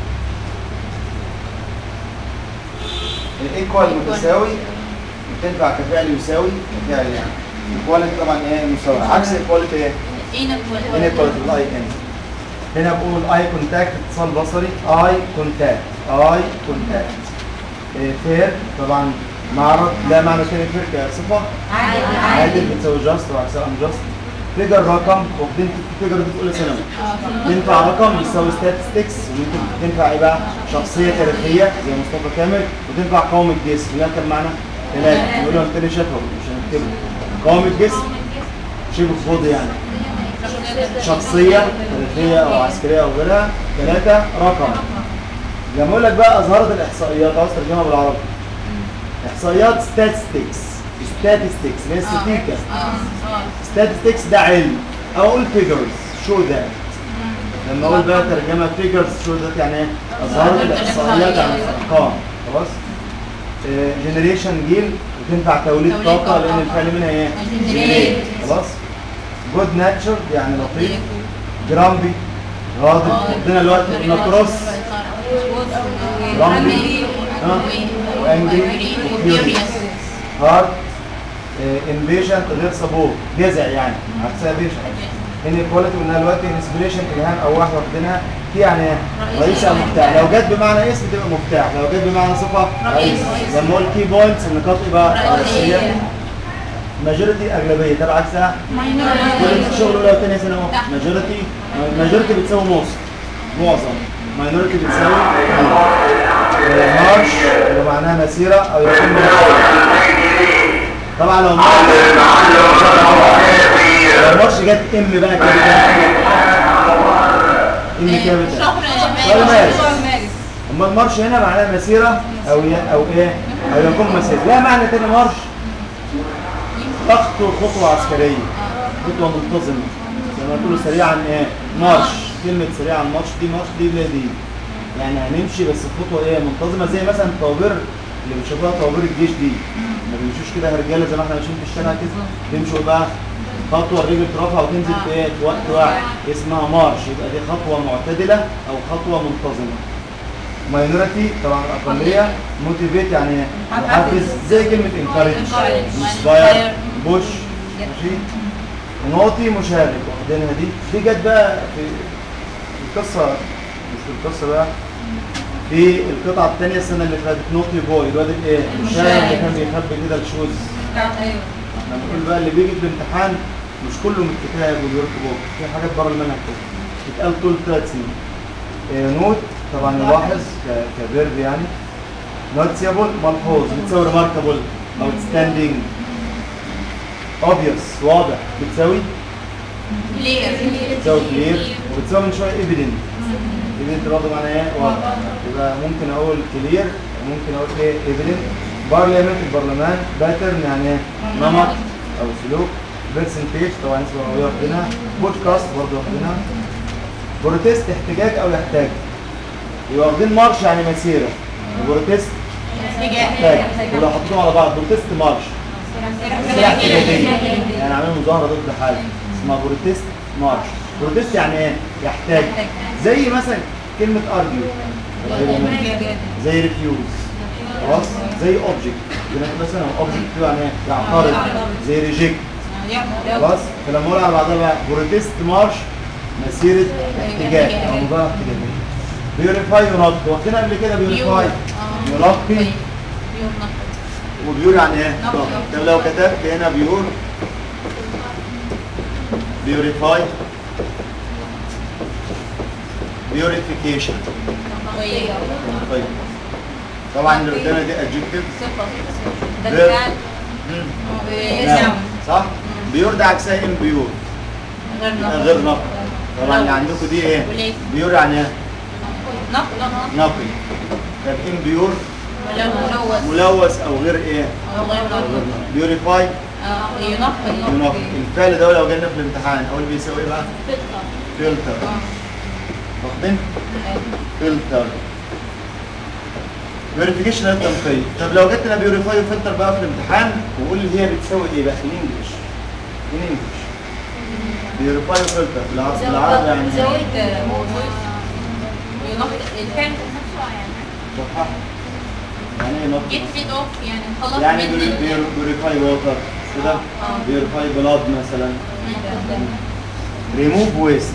الايكوال متساوي بتنفع كفعل يساوي كفعل يعني ايكواليتي طبعا ايه مساوي عكس ايكواليتي ايه؟ انيكواليتي الاي ان هنا بقول اي كونتاكت اتصال بصري اي كونتاكت اي كونتاكت فير طبعا معرض لا معنى كلمه فير كصفه عادل بتساوي جاست وعكسها ام جاست فيجر رقم واخدين فيجر دي في اولى ثانوي تنفع رقم يساوي statistics وممكن تنفع ايه بقى شخصيه تاريخيه زي مصطفى كامل وتنفع قوم الجسم لها كم معنى؟ ثلاثه نقولهم تاني شافهم مش هنكتبهم قوم الجسم شبه فاضي يعني شخصيه تاريخيه او عسكريه او غيرها ثلاثه رقم لما اقول لك بقى اظهرت الاحصائيات عاوز ترجمها بالعربي احصائيات statistics statistics اللي هي ستاتيكا statistics ده علم او اقول figures show that لما اقول بقى ترجمه figures show that يعني ايه اظهرت الاحصائيات عن الارقام خلاص جنريشن جيل وتنفع توليد
توليد
طاقه
طاقة.
لان الفعل منها ايه
generate.
خلاص جود ناتشر يعني لطيف جرامبي غاضب عندنا الوقت قلنا كروس رامبي وانجري وفيوريوس هارد انفيجن غير صبور جزع يعني عكسها فيجن ان كواليتي قلنا دلوقتي انسبريشن الهام او واحده واخدينها كي يعني ايه رئيس او مفتاح لو جت بمعنى اسم تبقى مفتاح لو جت بمعنى صفه
رئيس.
لما اقول كي بوينتس النقاط يبقى رئيسيه
رئيسية.
ماجوريتي اغلبيه طب عكسها كل شغل اولى وثانيه ثانوي اهو ماجوريتي ماجوريتي بتساوي موست معظم ماينورتي بتساوي مارش اللي معناها مسيره او يكون مسيرة. طبعا لو مارش لو مارش جت ام بقى كده ام كابيتال
شهر
ولا مارس
مارس
اما المارش هنا معناها مسيره او ي... او ايه او يكون مسيره لا معنى تاني مارش تخطو خطوه عسكريه خطوه منتظمه زي ما تقولوا سريعا ايه مارش كلمه سريعا مارش دي مارش دي لا دي يعني هنمشي بس خطوه ايه منتظمه زي مثلا الطوابير اللي بنشوفها طوابير الجيش دي ما بيمشوش كده رجاله زي ما احنا ماشيين في الشارع كده بيمشوا بقى خطوه الرجل ترفع وتنزل في ايه في وقت واحد اسمها مارش يبقى دي خطوه معتدله او خطوه منتظمه ماينورتي طبعا اقليه موتيفيت يعني محفز زي كلمه انكارج
Encourage.
انسباير بوش ماشي نوتي مشارك واخدينها دي دي جت بقى في القصه مش في القصه بقى في القطعه الثانيه السنه اللي فاتت نوتي بوي الواد الايه المشارك اللي كان بيخبي كده الشوز
ايوه
احنا بنقول بقى اللي بيجي في الامتحان مش كله من الكتاب والورك بوك في حاجات بره المنهج كده بتتقال طول ثلاث سنين إيه نوت طبعا يلاحظ ك- كفيرب يعني نوتسيبل ملحوظ بتساوي ريماركابل اوتستاندينج اوبيوس واضح بتساوي بتساوي كلير وبتساوي من شويه ايفيدنت ايفيدنت برضه معناها ايه واضح يبقى ممكن اقول كلير ممكن اقول ايه ايفيدنت بارلمنت البرلمان باترن يعني ايه نمط او سلوك برسنتيج طبعا اسمه هو واخدينها بودكاست برضه واخدينها بروتيست احتجاج او يحتاج يبقى واخدين مارش يعني مسيره وبروتيست احتاج ولو حطيتهم على بعض بروتيست مارش مسيره احتجاجيه يعني عاملين مظاهره ضد حاجه اسمها بروتيست مارش بروتيست يعني ايه يحتاج زي مثلا كلمه ارجيو زي ريفيوز خلاص زي اوبجكت مثلا اوبجكت يعني ايه يعترض زي ريجكت خلاص فلما اقول على بعضها بقى بروتيست مارش مسيره احتجاج او مظاهره احتجاجيه بيوريفاي ينقي واخدينها قبل كده بيوريفاي ينقي وبيور يعني ايه؟
نقي.
طب لو كتبت هنا بيور بيوريفاي بيوريفيكيشن طيب طبعا اللي قدامنا دي ادجكتيف نعم صح؟ بيور ده عكسها ام بيور يبقى غير نقي طبعا اللي عندكم دي ايه؟
وليه؟
بيور يعني ايه؟
نقل
نقي طب ام بيور
ملوث
ملوث او غير ايه؟
او غير
أو غير
نقل
نقي بيوريفاي
ينقل
ينقي الفعل ده لو جالنا في الامتحان اول بيساوي ايه بقى؟ فلتر واخدين؟ فلتر فيريفيكيشن التنقية طب لو جت لنا بيوريفاي وفلتر بقى في الامتحان وقول لي هي بتساوي ايه بقى في الانجلش في الانجلش بيوريفاي وفلتر بالعربي بالعربي يعني إيه؟
زود ينقل الفعل نفسه يعني
صحح يعني ايه نقطة؟
جيت ريد اوف يعني خلاص
يعني
من ال-
بيوريفاي ووتر كده
آه.
بيوريفاي بلاد مثلا ريموف ويست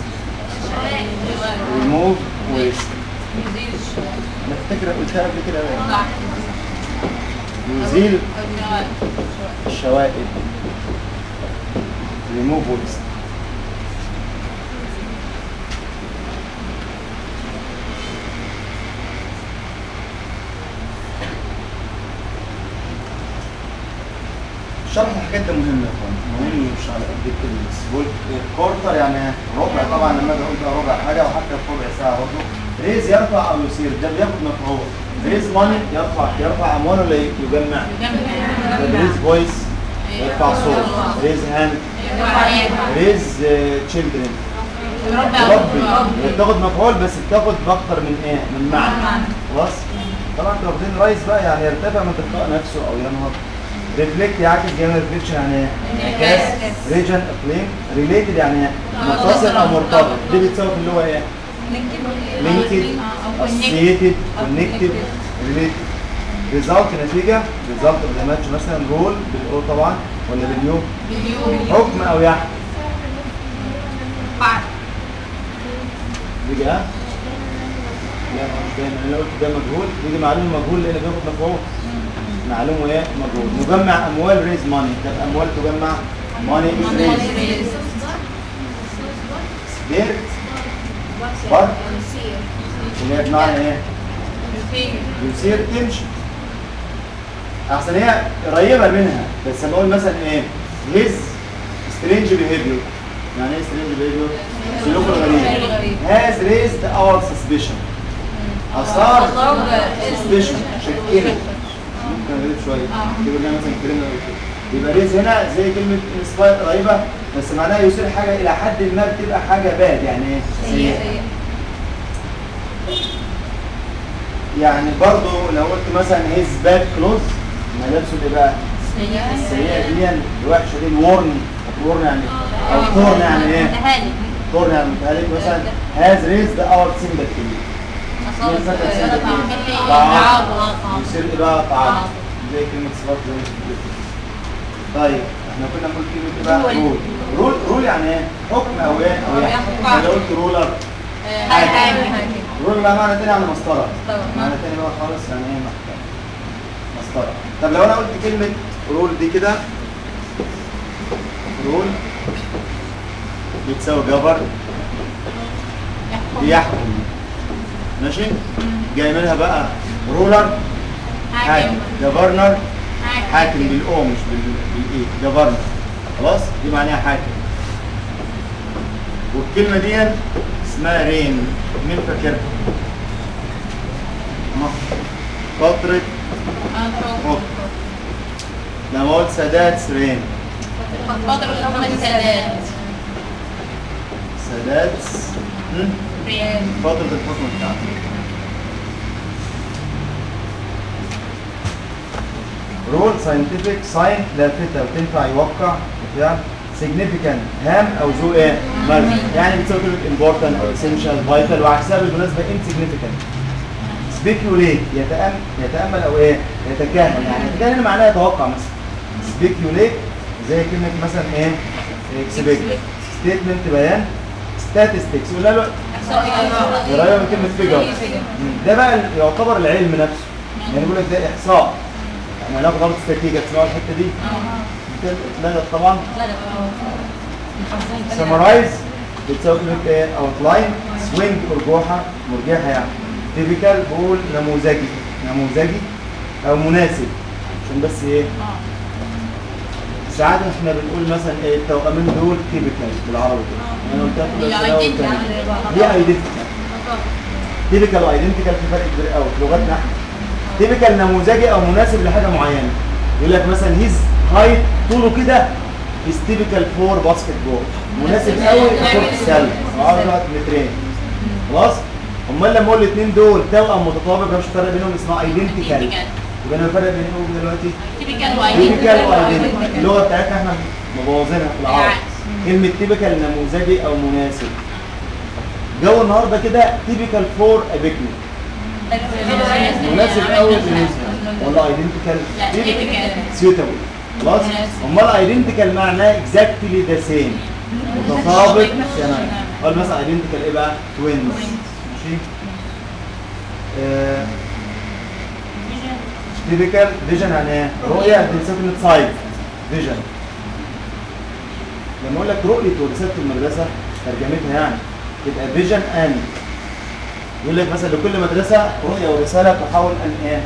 ريموف ويست انا افتكر قلتها قبل كده بقى.
صح.
يزيل
أو
الشوائب ريموف ويست شرح الحاجات ده مهم يا اخوان مهم مش على قد كده بس بقول كورتر يعني ربع طبعا لما اجي اقول بقى ربع حاجه وحتى في ربع ساعه برضه ريز يرفع او يصير ده بياخد مفعول ريز ماني يرفع يرفع اموال ولا يجمع ريز فويس يرفع صوت ريز هاند ريز تشيلدرن ربي بتاخد مفعول بس بتاخد باكتر من ايه من معنى خلاص طبعا انتوا واخدين رايس بقى يعني يرتفع من تلقاء نفسه او ينهض ريفلكت يعكس جامد ريفليكشن يعني ايه انعكاس ريجن اقليم ريليتد يعني ايه متصل او مرتبط دي بتساوي في اللي هو ايه لينكد اسوسييتد كونكتد ريليتد ريزلت نتيجه ريزلت اوف ماتش مثلا رول بالاو طبعا ولا باليو حكم او يحكم دي بقى لا مش دايما انا قلت ده مجهول يجي معلوم مجهول لان بياخد مفعول معلوم ايه مجهول مجمع اموال ريز ماني طب اموال تجمع ماني ريز دير بر اللي هي بمعنى ايه يصير تمشي احسن هي قريبه منها بس لما اقول مثلا ايه هيز سترينج بيهيفير يعني ايه سترينج بيهيفير سلوك الغريب هاز ريزد اور سسبشن اثار سسبشن شكينا ممكن غريب شويه كده قلنا مثلا كلمه يبقى ريز هنا زي كلمه انسباير قريبه بس معناها يصير حاجه الى حد ما بتبقى حاجه باد يعني ايه سيئه يعني برضو لو قلت مثلا هيز باك كلوز ما لابسه ايه بقى السيئه دي الوحشه دي الورن ورن يعني او ثورن يعني ايه ثورن يعني متهيألك مثلا هاز ريزد اور سيمباتي يصير ايه بقى تعاطف زي كلمه صفات زي كده. طيب احنا كنا بنقول كلمه ايه بقى رول رول رول يعني ايه حكم او ايه او يحكم يعني لو قلت رولر رول بقى معنى تاني يعني مسطره
طبعا.
معنى تاني بقى خالص يعني ايه محكمه مسطره طب لو انا قلت كلمه رول دي كده رول بتساوي جبر يحكم ماشي جاي منها بقى رولر حاكم جبرنر حاكم بالاو مش بال- بالايه جبرنر خلاص دي معناها حاكم والكلمه دي اسمها رين مين فاكرها مصر فترة حكم لما قلت سادات رين سادات هم؟ فترة الحكم بتاعته رول ساينتفك ساين لافتة وتنفع يوقع بتاع significant هام او ذو ايه؟ مغزى يعني بتساوي كلمة important او essential vital وعكسها بالمناسبة insignificant speculate يتأمل يتأمل او ايه؟ يتكهن يعني يتكهن هنا معناها يتوقع مثلا speculate زي كلمة مثلا ايه؟ expect statement بيان statistics ولا لا قريبه من كلمه فيجر ده بقى ال- يعتبر العلم نفسه يعني يقول لك ده احصاء يعني هناخد برضه استاتيكا تسمعوا الحته دي اتلغت طبعا سمرايز بتساوي كلمه ايه اوتلاين سوينج ارجوحه مرجحه يعني تيبيكال بقول نموذجي نموذجي او مناسب عشان بس ايه ساعات احنا بنقول مثلا ايه التوأمين دول تيبيكال بالعربي كده انا قلت لكم
هي
بس أنا قلت
identical.
لك. ليه ايدنتيكال تيبيكال وايدنتيكال في فرق كبير قوي في لغتنا احنا تيبيكال نموذجي او مناسب لحاجه معينه يقول لك مثلا هيز هايت طوله كده از تيبيكال فور باسكت بول مناسب قوي لكره السله عاوز واحد مترين خلاص امال لما اقول الاثنين دول توأم متطابق مش فرق بينهم اسمها ايدنتيكال يبقى انا الفرق بينهم دلوقتي تيبيكال وايدنتيكال اللغه بتاعتنا احنا مبوظينها في العربي كلمه تيبيكال نموذجي او مناسب جو النهارده كده تيبيكال فور ابيكني مناسب قوي بالنسبه ولا ايدنتيكال سيوتابل خلاص امال ايدنتيكال معناه اكزاكتلي ذا سيم متطابق تمام قال مثلا ايدنتيكال ايه بقى توينز ماشي تيبيكال فيجن يعني ايه رؤيه بتساوي كلمه سايد فيجن لما اقول لك رؤيه ورساله المدرسه ترجمتها يعني تبقى فيجن اند يقول لك مثلا لكل مدرسه رؤيه ورساله تحاول ان ايه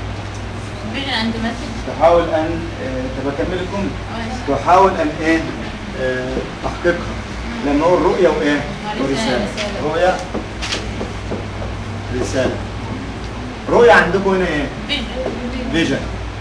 تحاول ان آه، طب اكمل لكم تحاول ان ايه آه، تحقيقها لما اقول رؤيه وايه ورساله رؤيه رساله رؤيه عندكم هنا ايه فيجن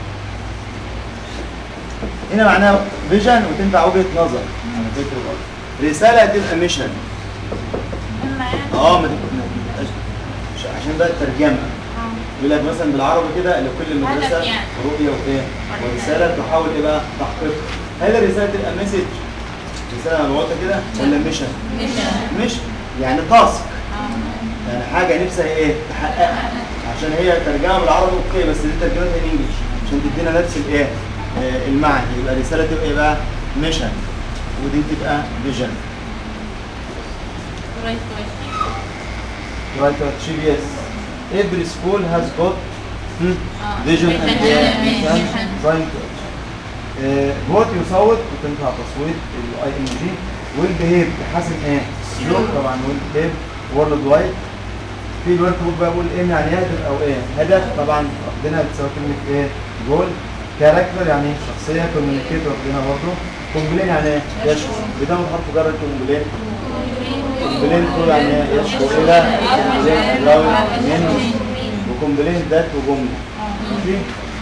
هنا معناها فيجن وتنفع وجهه نظر على فكره برضه رساله تبقى ميشن اه ما تبقاش مش- عشان بقى الترجمه يقول لك مثلا بالعربي كده لكل مدرسه
هدف يعني.
رؤيه وايه ورساله تحاول ايه بقى تحقيقها هل الرساله تبقى مسج رساله مبعوثه كده ولا ميشن مش يعني تاسك يعني حاجه نفسها ايه تحققها عشان هي ترجمه بالعربي اوكي بس دي ترجمتها انجلش عشان تدينا نفس الايه آه، المعنى يبقى الرساله تبقى ايه بقى ميشن ودي تبقى فيجن رايت جي بي اس every school has got hmm, vision and
Vision.
and trying to فوت يصوت وتنفع تصويت الاي ام جي ويل بيهيف تحسن ايه سلوك طبعا ويل بيهيف وورلد وايد في الورك بوك بقى بقول ايه يعني هدف او ايه هدف طبعا واخدينها بتساوي كلمه ايه جول كاركتر يعني شخصيه كوميونيكيتور واخدينها برضه كومبلين يعني ايه يشكو بدون حرف جر كومبلين كومبلين تو يعني ايه يشكو الى راوي منه وكومبلين ذات وجمله ماشي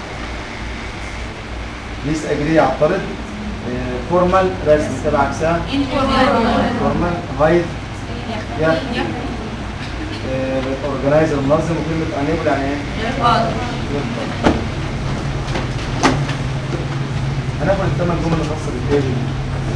ليس اجري يعترض فورمال رسم تبع عكسها فورمال هايد يا اورجنايزر منظم وكلمه انيبل يعني ايه؟ هناخد الثمان جمل الخاصه بالبيج دي.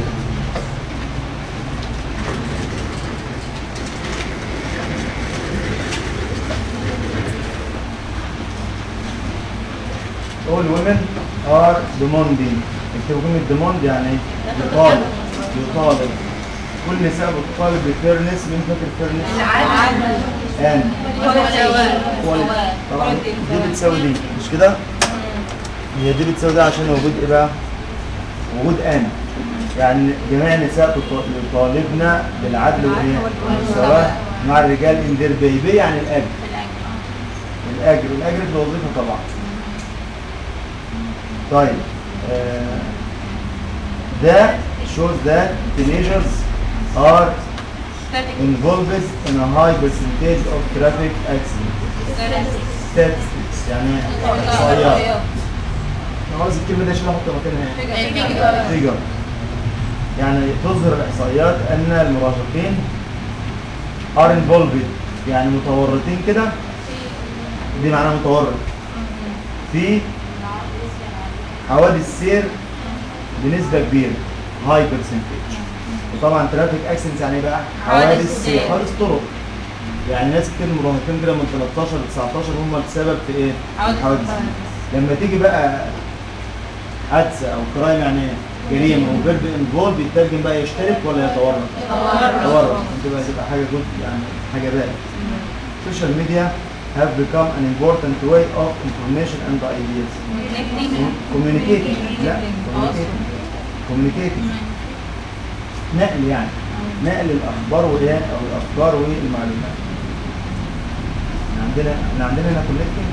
All women are demanding اكتبوا كلمة demand يعني ايه؟ يطالب يطالب كل نساء بتطالب بفيرنس مين فاكر فيرنس؟ and quality طبعا دي بتساوي دي مش كده؟ هي دي بتساوي ده عشان وجود ايه بقى؟ وجود ان يعني جميع النساء تط- يطالبن بالعدل والايه؟ والمساواة مع الرجال ان دير بيبي يعني الاجر الاجر الاجر في الوظيفه طبعا طيب آه، ده shows that teenagers are involved in a high percentage of traffic accidents statistics يعني احصائيات خلاص الكلمه دي عشان احط مكانها ايه؟ فيجر يعني تظهر الاحصائيات ان المراهقين are involved يعني متورطين كده دي معناها متورط في حوادث سير بنسبة كبيرة هاي برسنتج وطبعا ترافيك اكسنس يعني إيه بقى
حوادث
حوادث سير
سير.
حوادث طرق يعني ناس كتير مراهقين كده من 13 ل 19 هم السبب في ايه؟
حوادث
حوادث سير. لما تيجي بقى حادثه او كرايم يعني جريمه وفيرب انفولد بيترجم بقى يشترك ولا يتورط؟ يتورط تبقى تبقى حاجه جود يعني حاجه بقى social media have become an important way of information and ideas communicating لا communicating communicating نقل يعني نقل الاخبار وايه او الافكار والمعلومات إحنا عندنا احنا عندنا هنا كولكتنج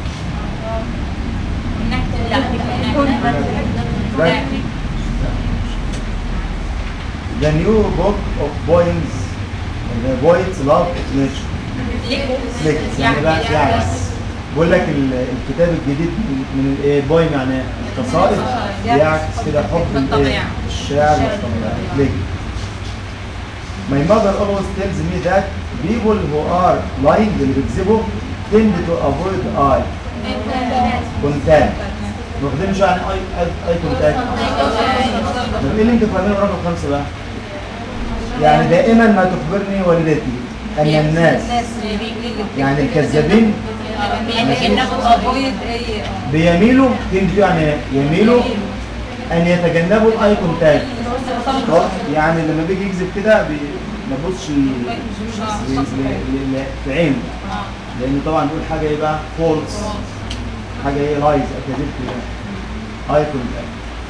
The new book of poems The poets love of nature Flicks يعني بقى يعكس بقول لك ال- الكتاب الجديد من من الايه بويم يعني إيه؟ قصائد يعكس كده حب الايه
الطبيعة.
الشعر والطبيعة فليك My mother always tells me that people who are blind اللي بيكذبوا tend to avoid eye contact واخدين شو يعني اي اي كونتاكت طب ايه اللي انت فاهمينه رقم خمسه بقى؟ يعني دائما ما تخبرني والدتي ان الناس يعني الكذابين بيميلوا تنجي يعني إيه؟ يميلوا ان يتجنبوا الاي كونتاكت يعني لما بيجي يكذب كده بي- ما يبصش ل- ل- ل- ل- في عينه لانه طبعا بيقول حاجه ايه بقى فولس حاجه ايه لايز اكاذيب كده اي كونتاكت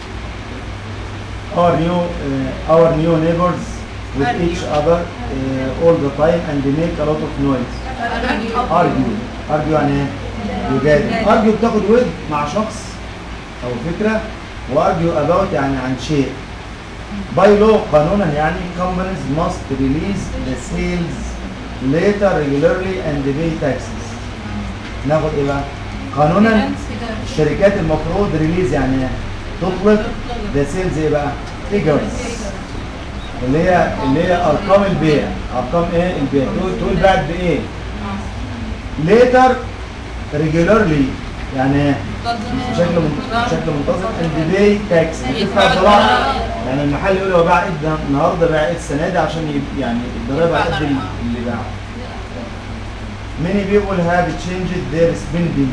our new uh, our new neighbors with each other uh, all the time and they make a lot of noise argue argue يعني ايه يجادل argue بتاخد ود مع شخص او فكره وارجو about يعني عن شيء by law قانونا يعني companies must release the sales later regularly and pay taxes ناخد ايه بقى قانونا الشركات المفروض ريليز يعني إيه؟ تطلق ذا سيلز ايه بقى figures اللي هي اللي هي ارقام البيع ارقام ايه البيع تقول تقول بعد بايه later regularly يعني إيه؟ بشكل من- بشكل منتظم and pay tax بتدفع ضرائب يعني المحل يقول هو باع ايه ده النهارده باع ايه السنه دي عشان يب- يعني الضرايب على قد اللي باعه Many people have changed their spending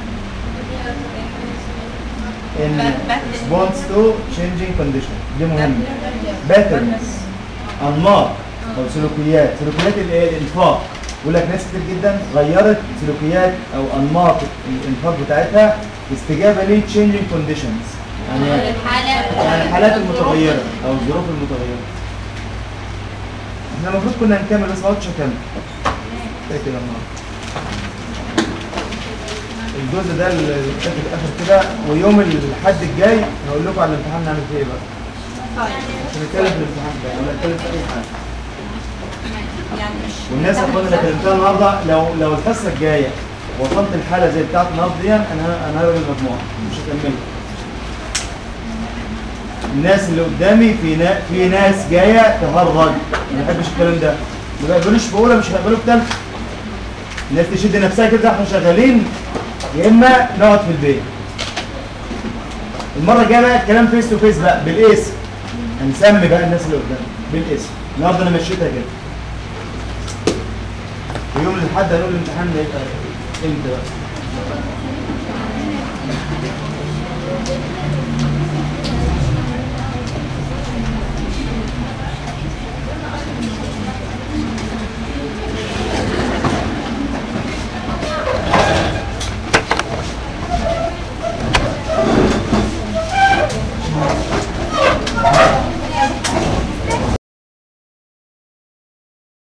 in response to changing conditions دي مهمة patterns أنماط أو سلوكيات سلوكيات الإيه؟ الإنفاق بيقول لك ناس كتير جدا غيرت سلوكيات او انماط الانفاق بتاعتها استجابه لتشينجينج كونديشنز يعني
الحالة
يعني الحالات المتغيره او الظروف المتغيره احنا المفروض كنا نكمل بس ما عدتش هكمل كده كده النهارده الجزء ده اللي في الاخر كده ويوم الاحد الجاي هقول لكم على الامتحان نعمل فيه ايه بقى مش هنتكلم في الامتحان ده ولا نتكلم في اي حاجه
يعني مش
والناس اخوانا اللي كلمتها النهارده لو لو الحصه الجايه وصلت الحاله زي بتاعت النهارده دي انا انا هلغي المجموعه مش هكملها الناس اللي قدامي في نا... في ناس جايه تهرج ما بحبش الكلام ده ما بيقبلوش في اولى مش هيقبلوا في ثالثه الناس تشد نفسها كده احنا شغالين يا اما نقعد في البيت المره الجايه بقى الكلام فيس تو فيس بقى بالاسم هنسمي بقى الناس اللي قدامي بالاسم النهارده انا مشيتها كده ويوم الاحد هنقول الامتحان ده يبقى امتى بقى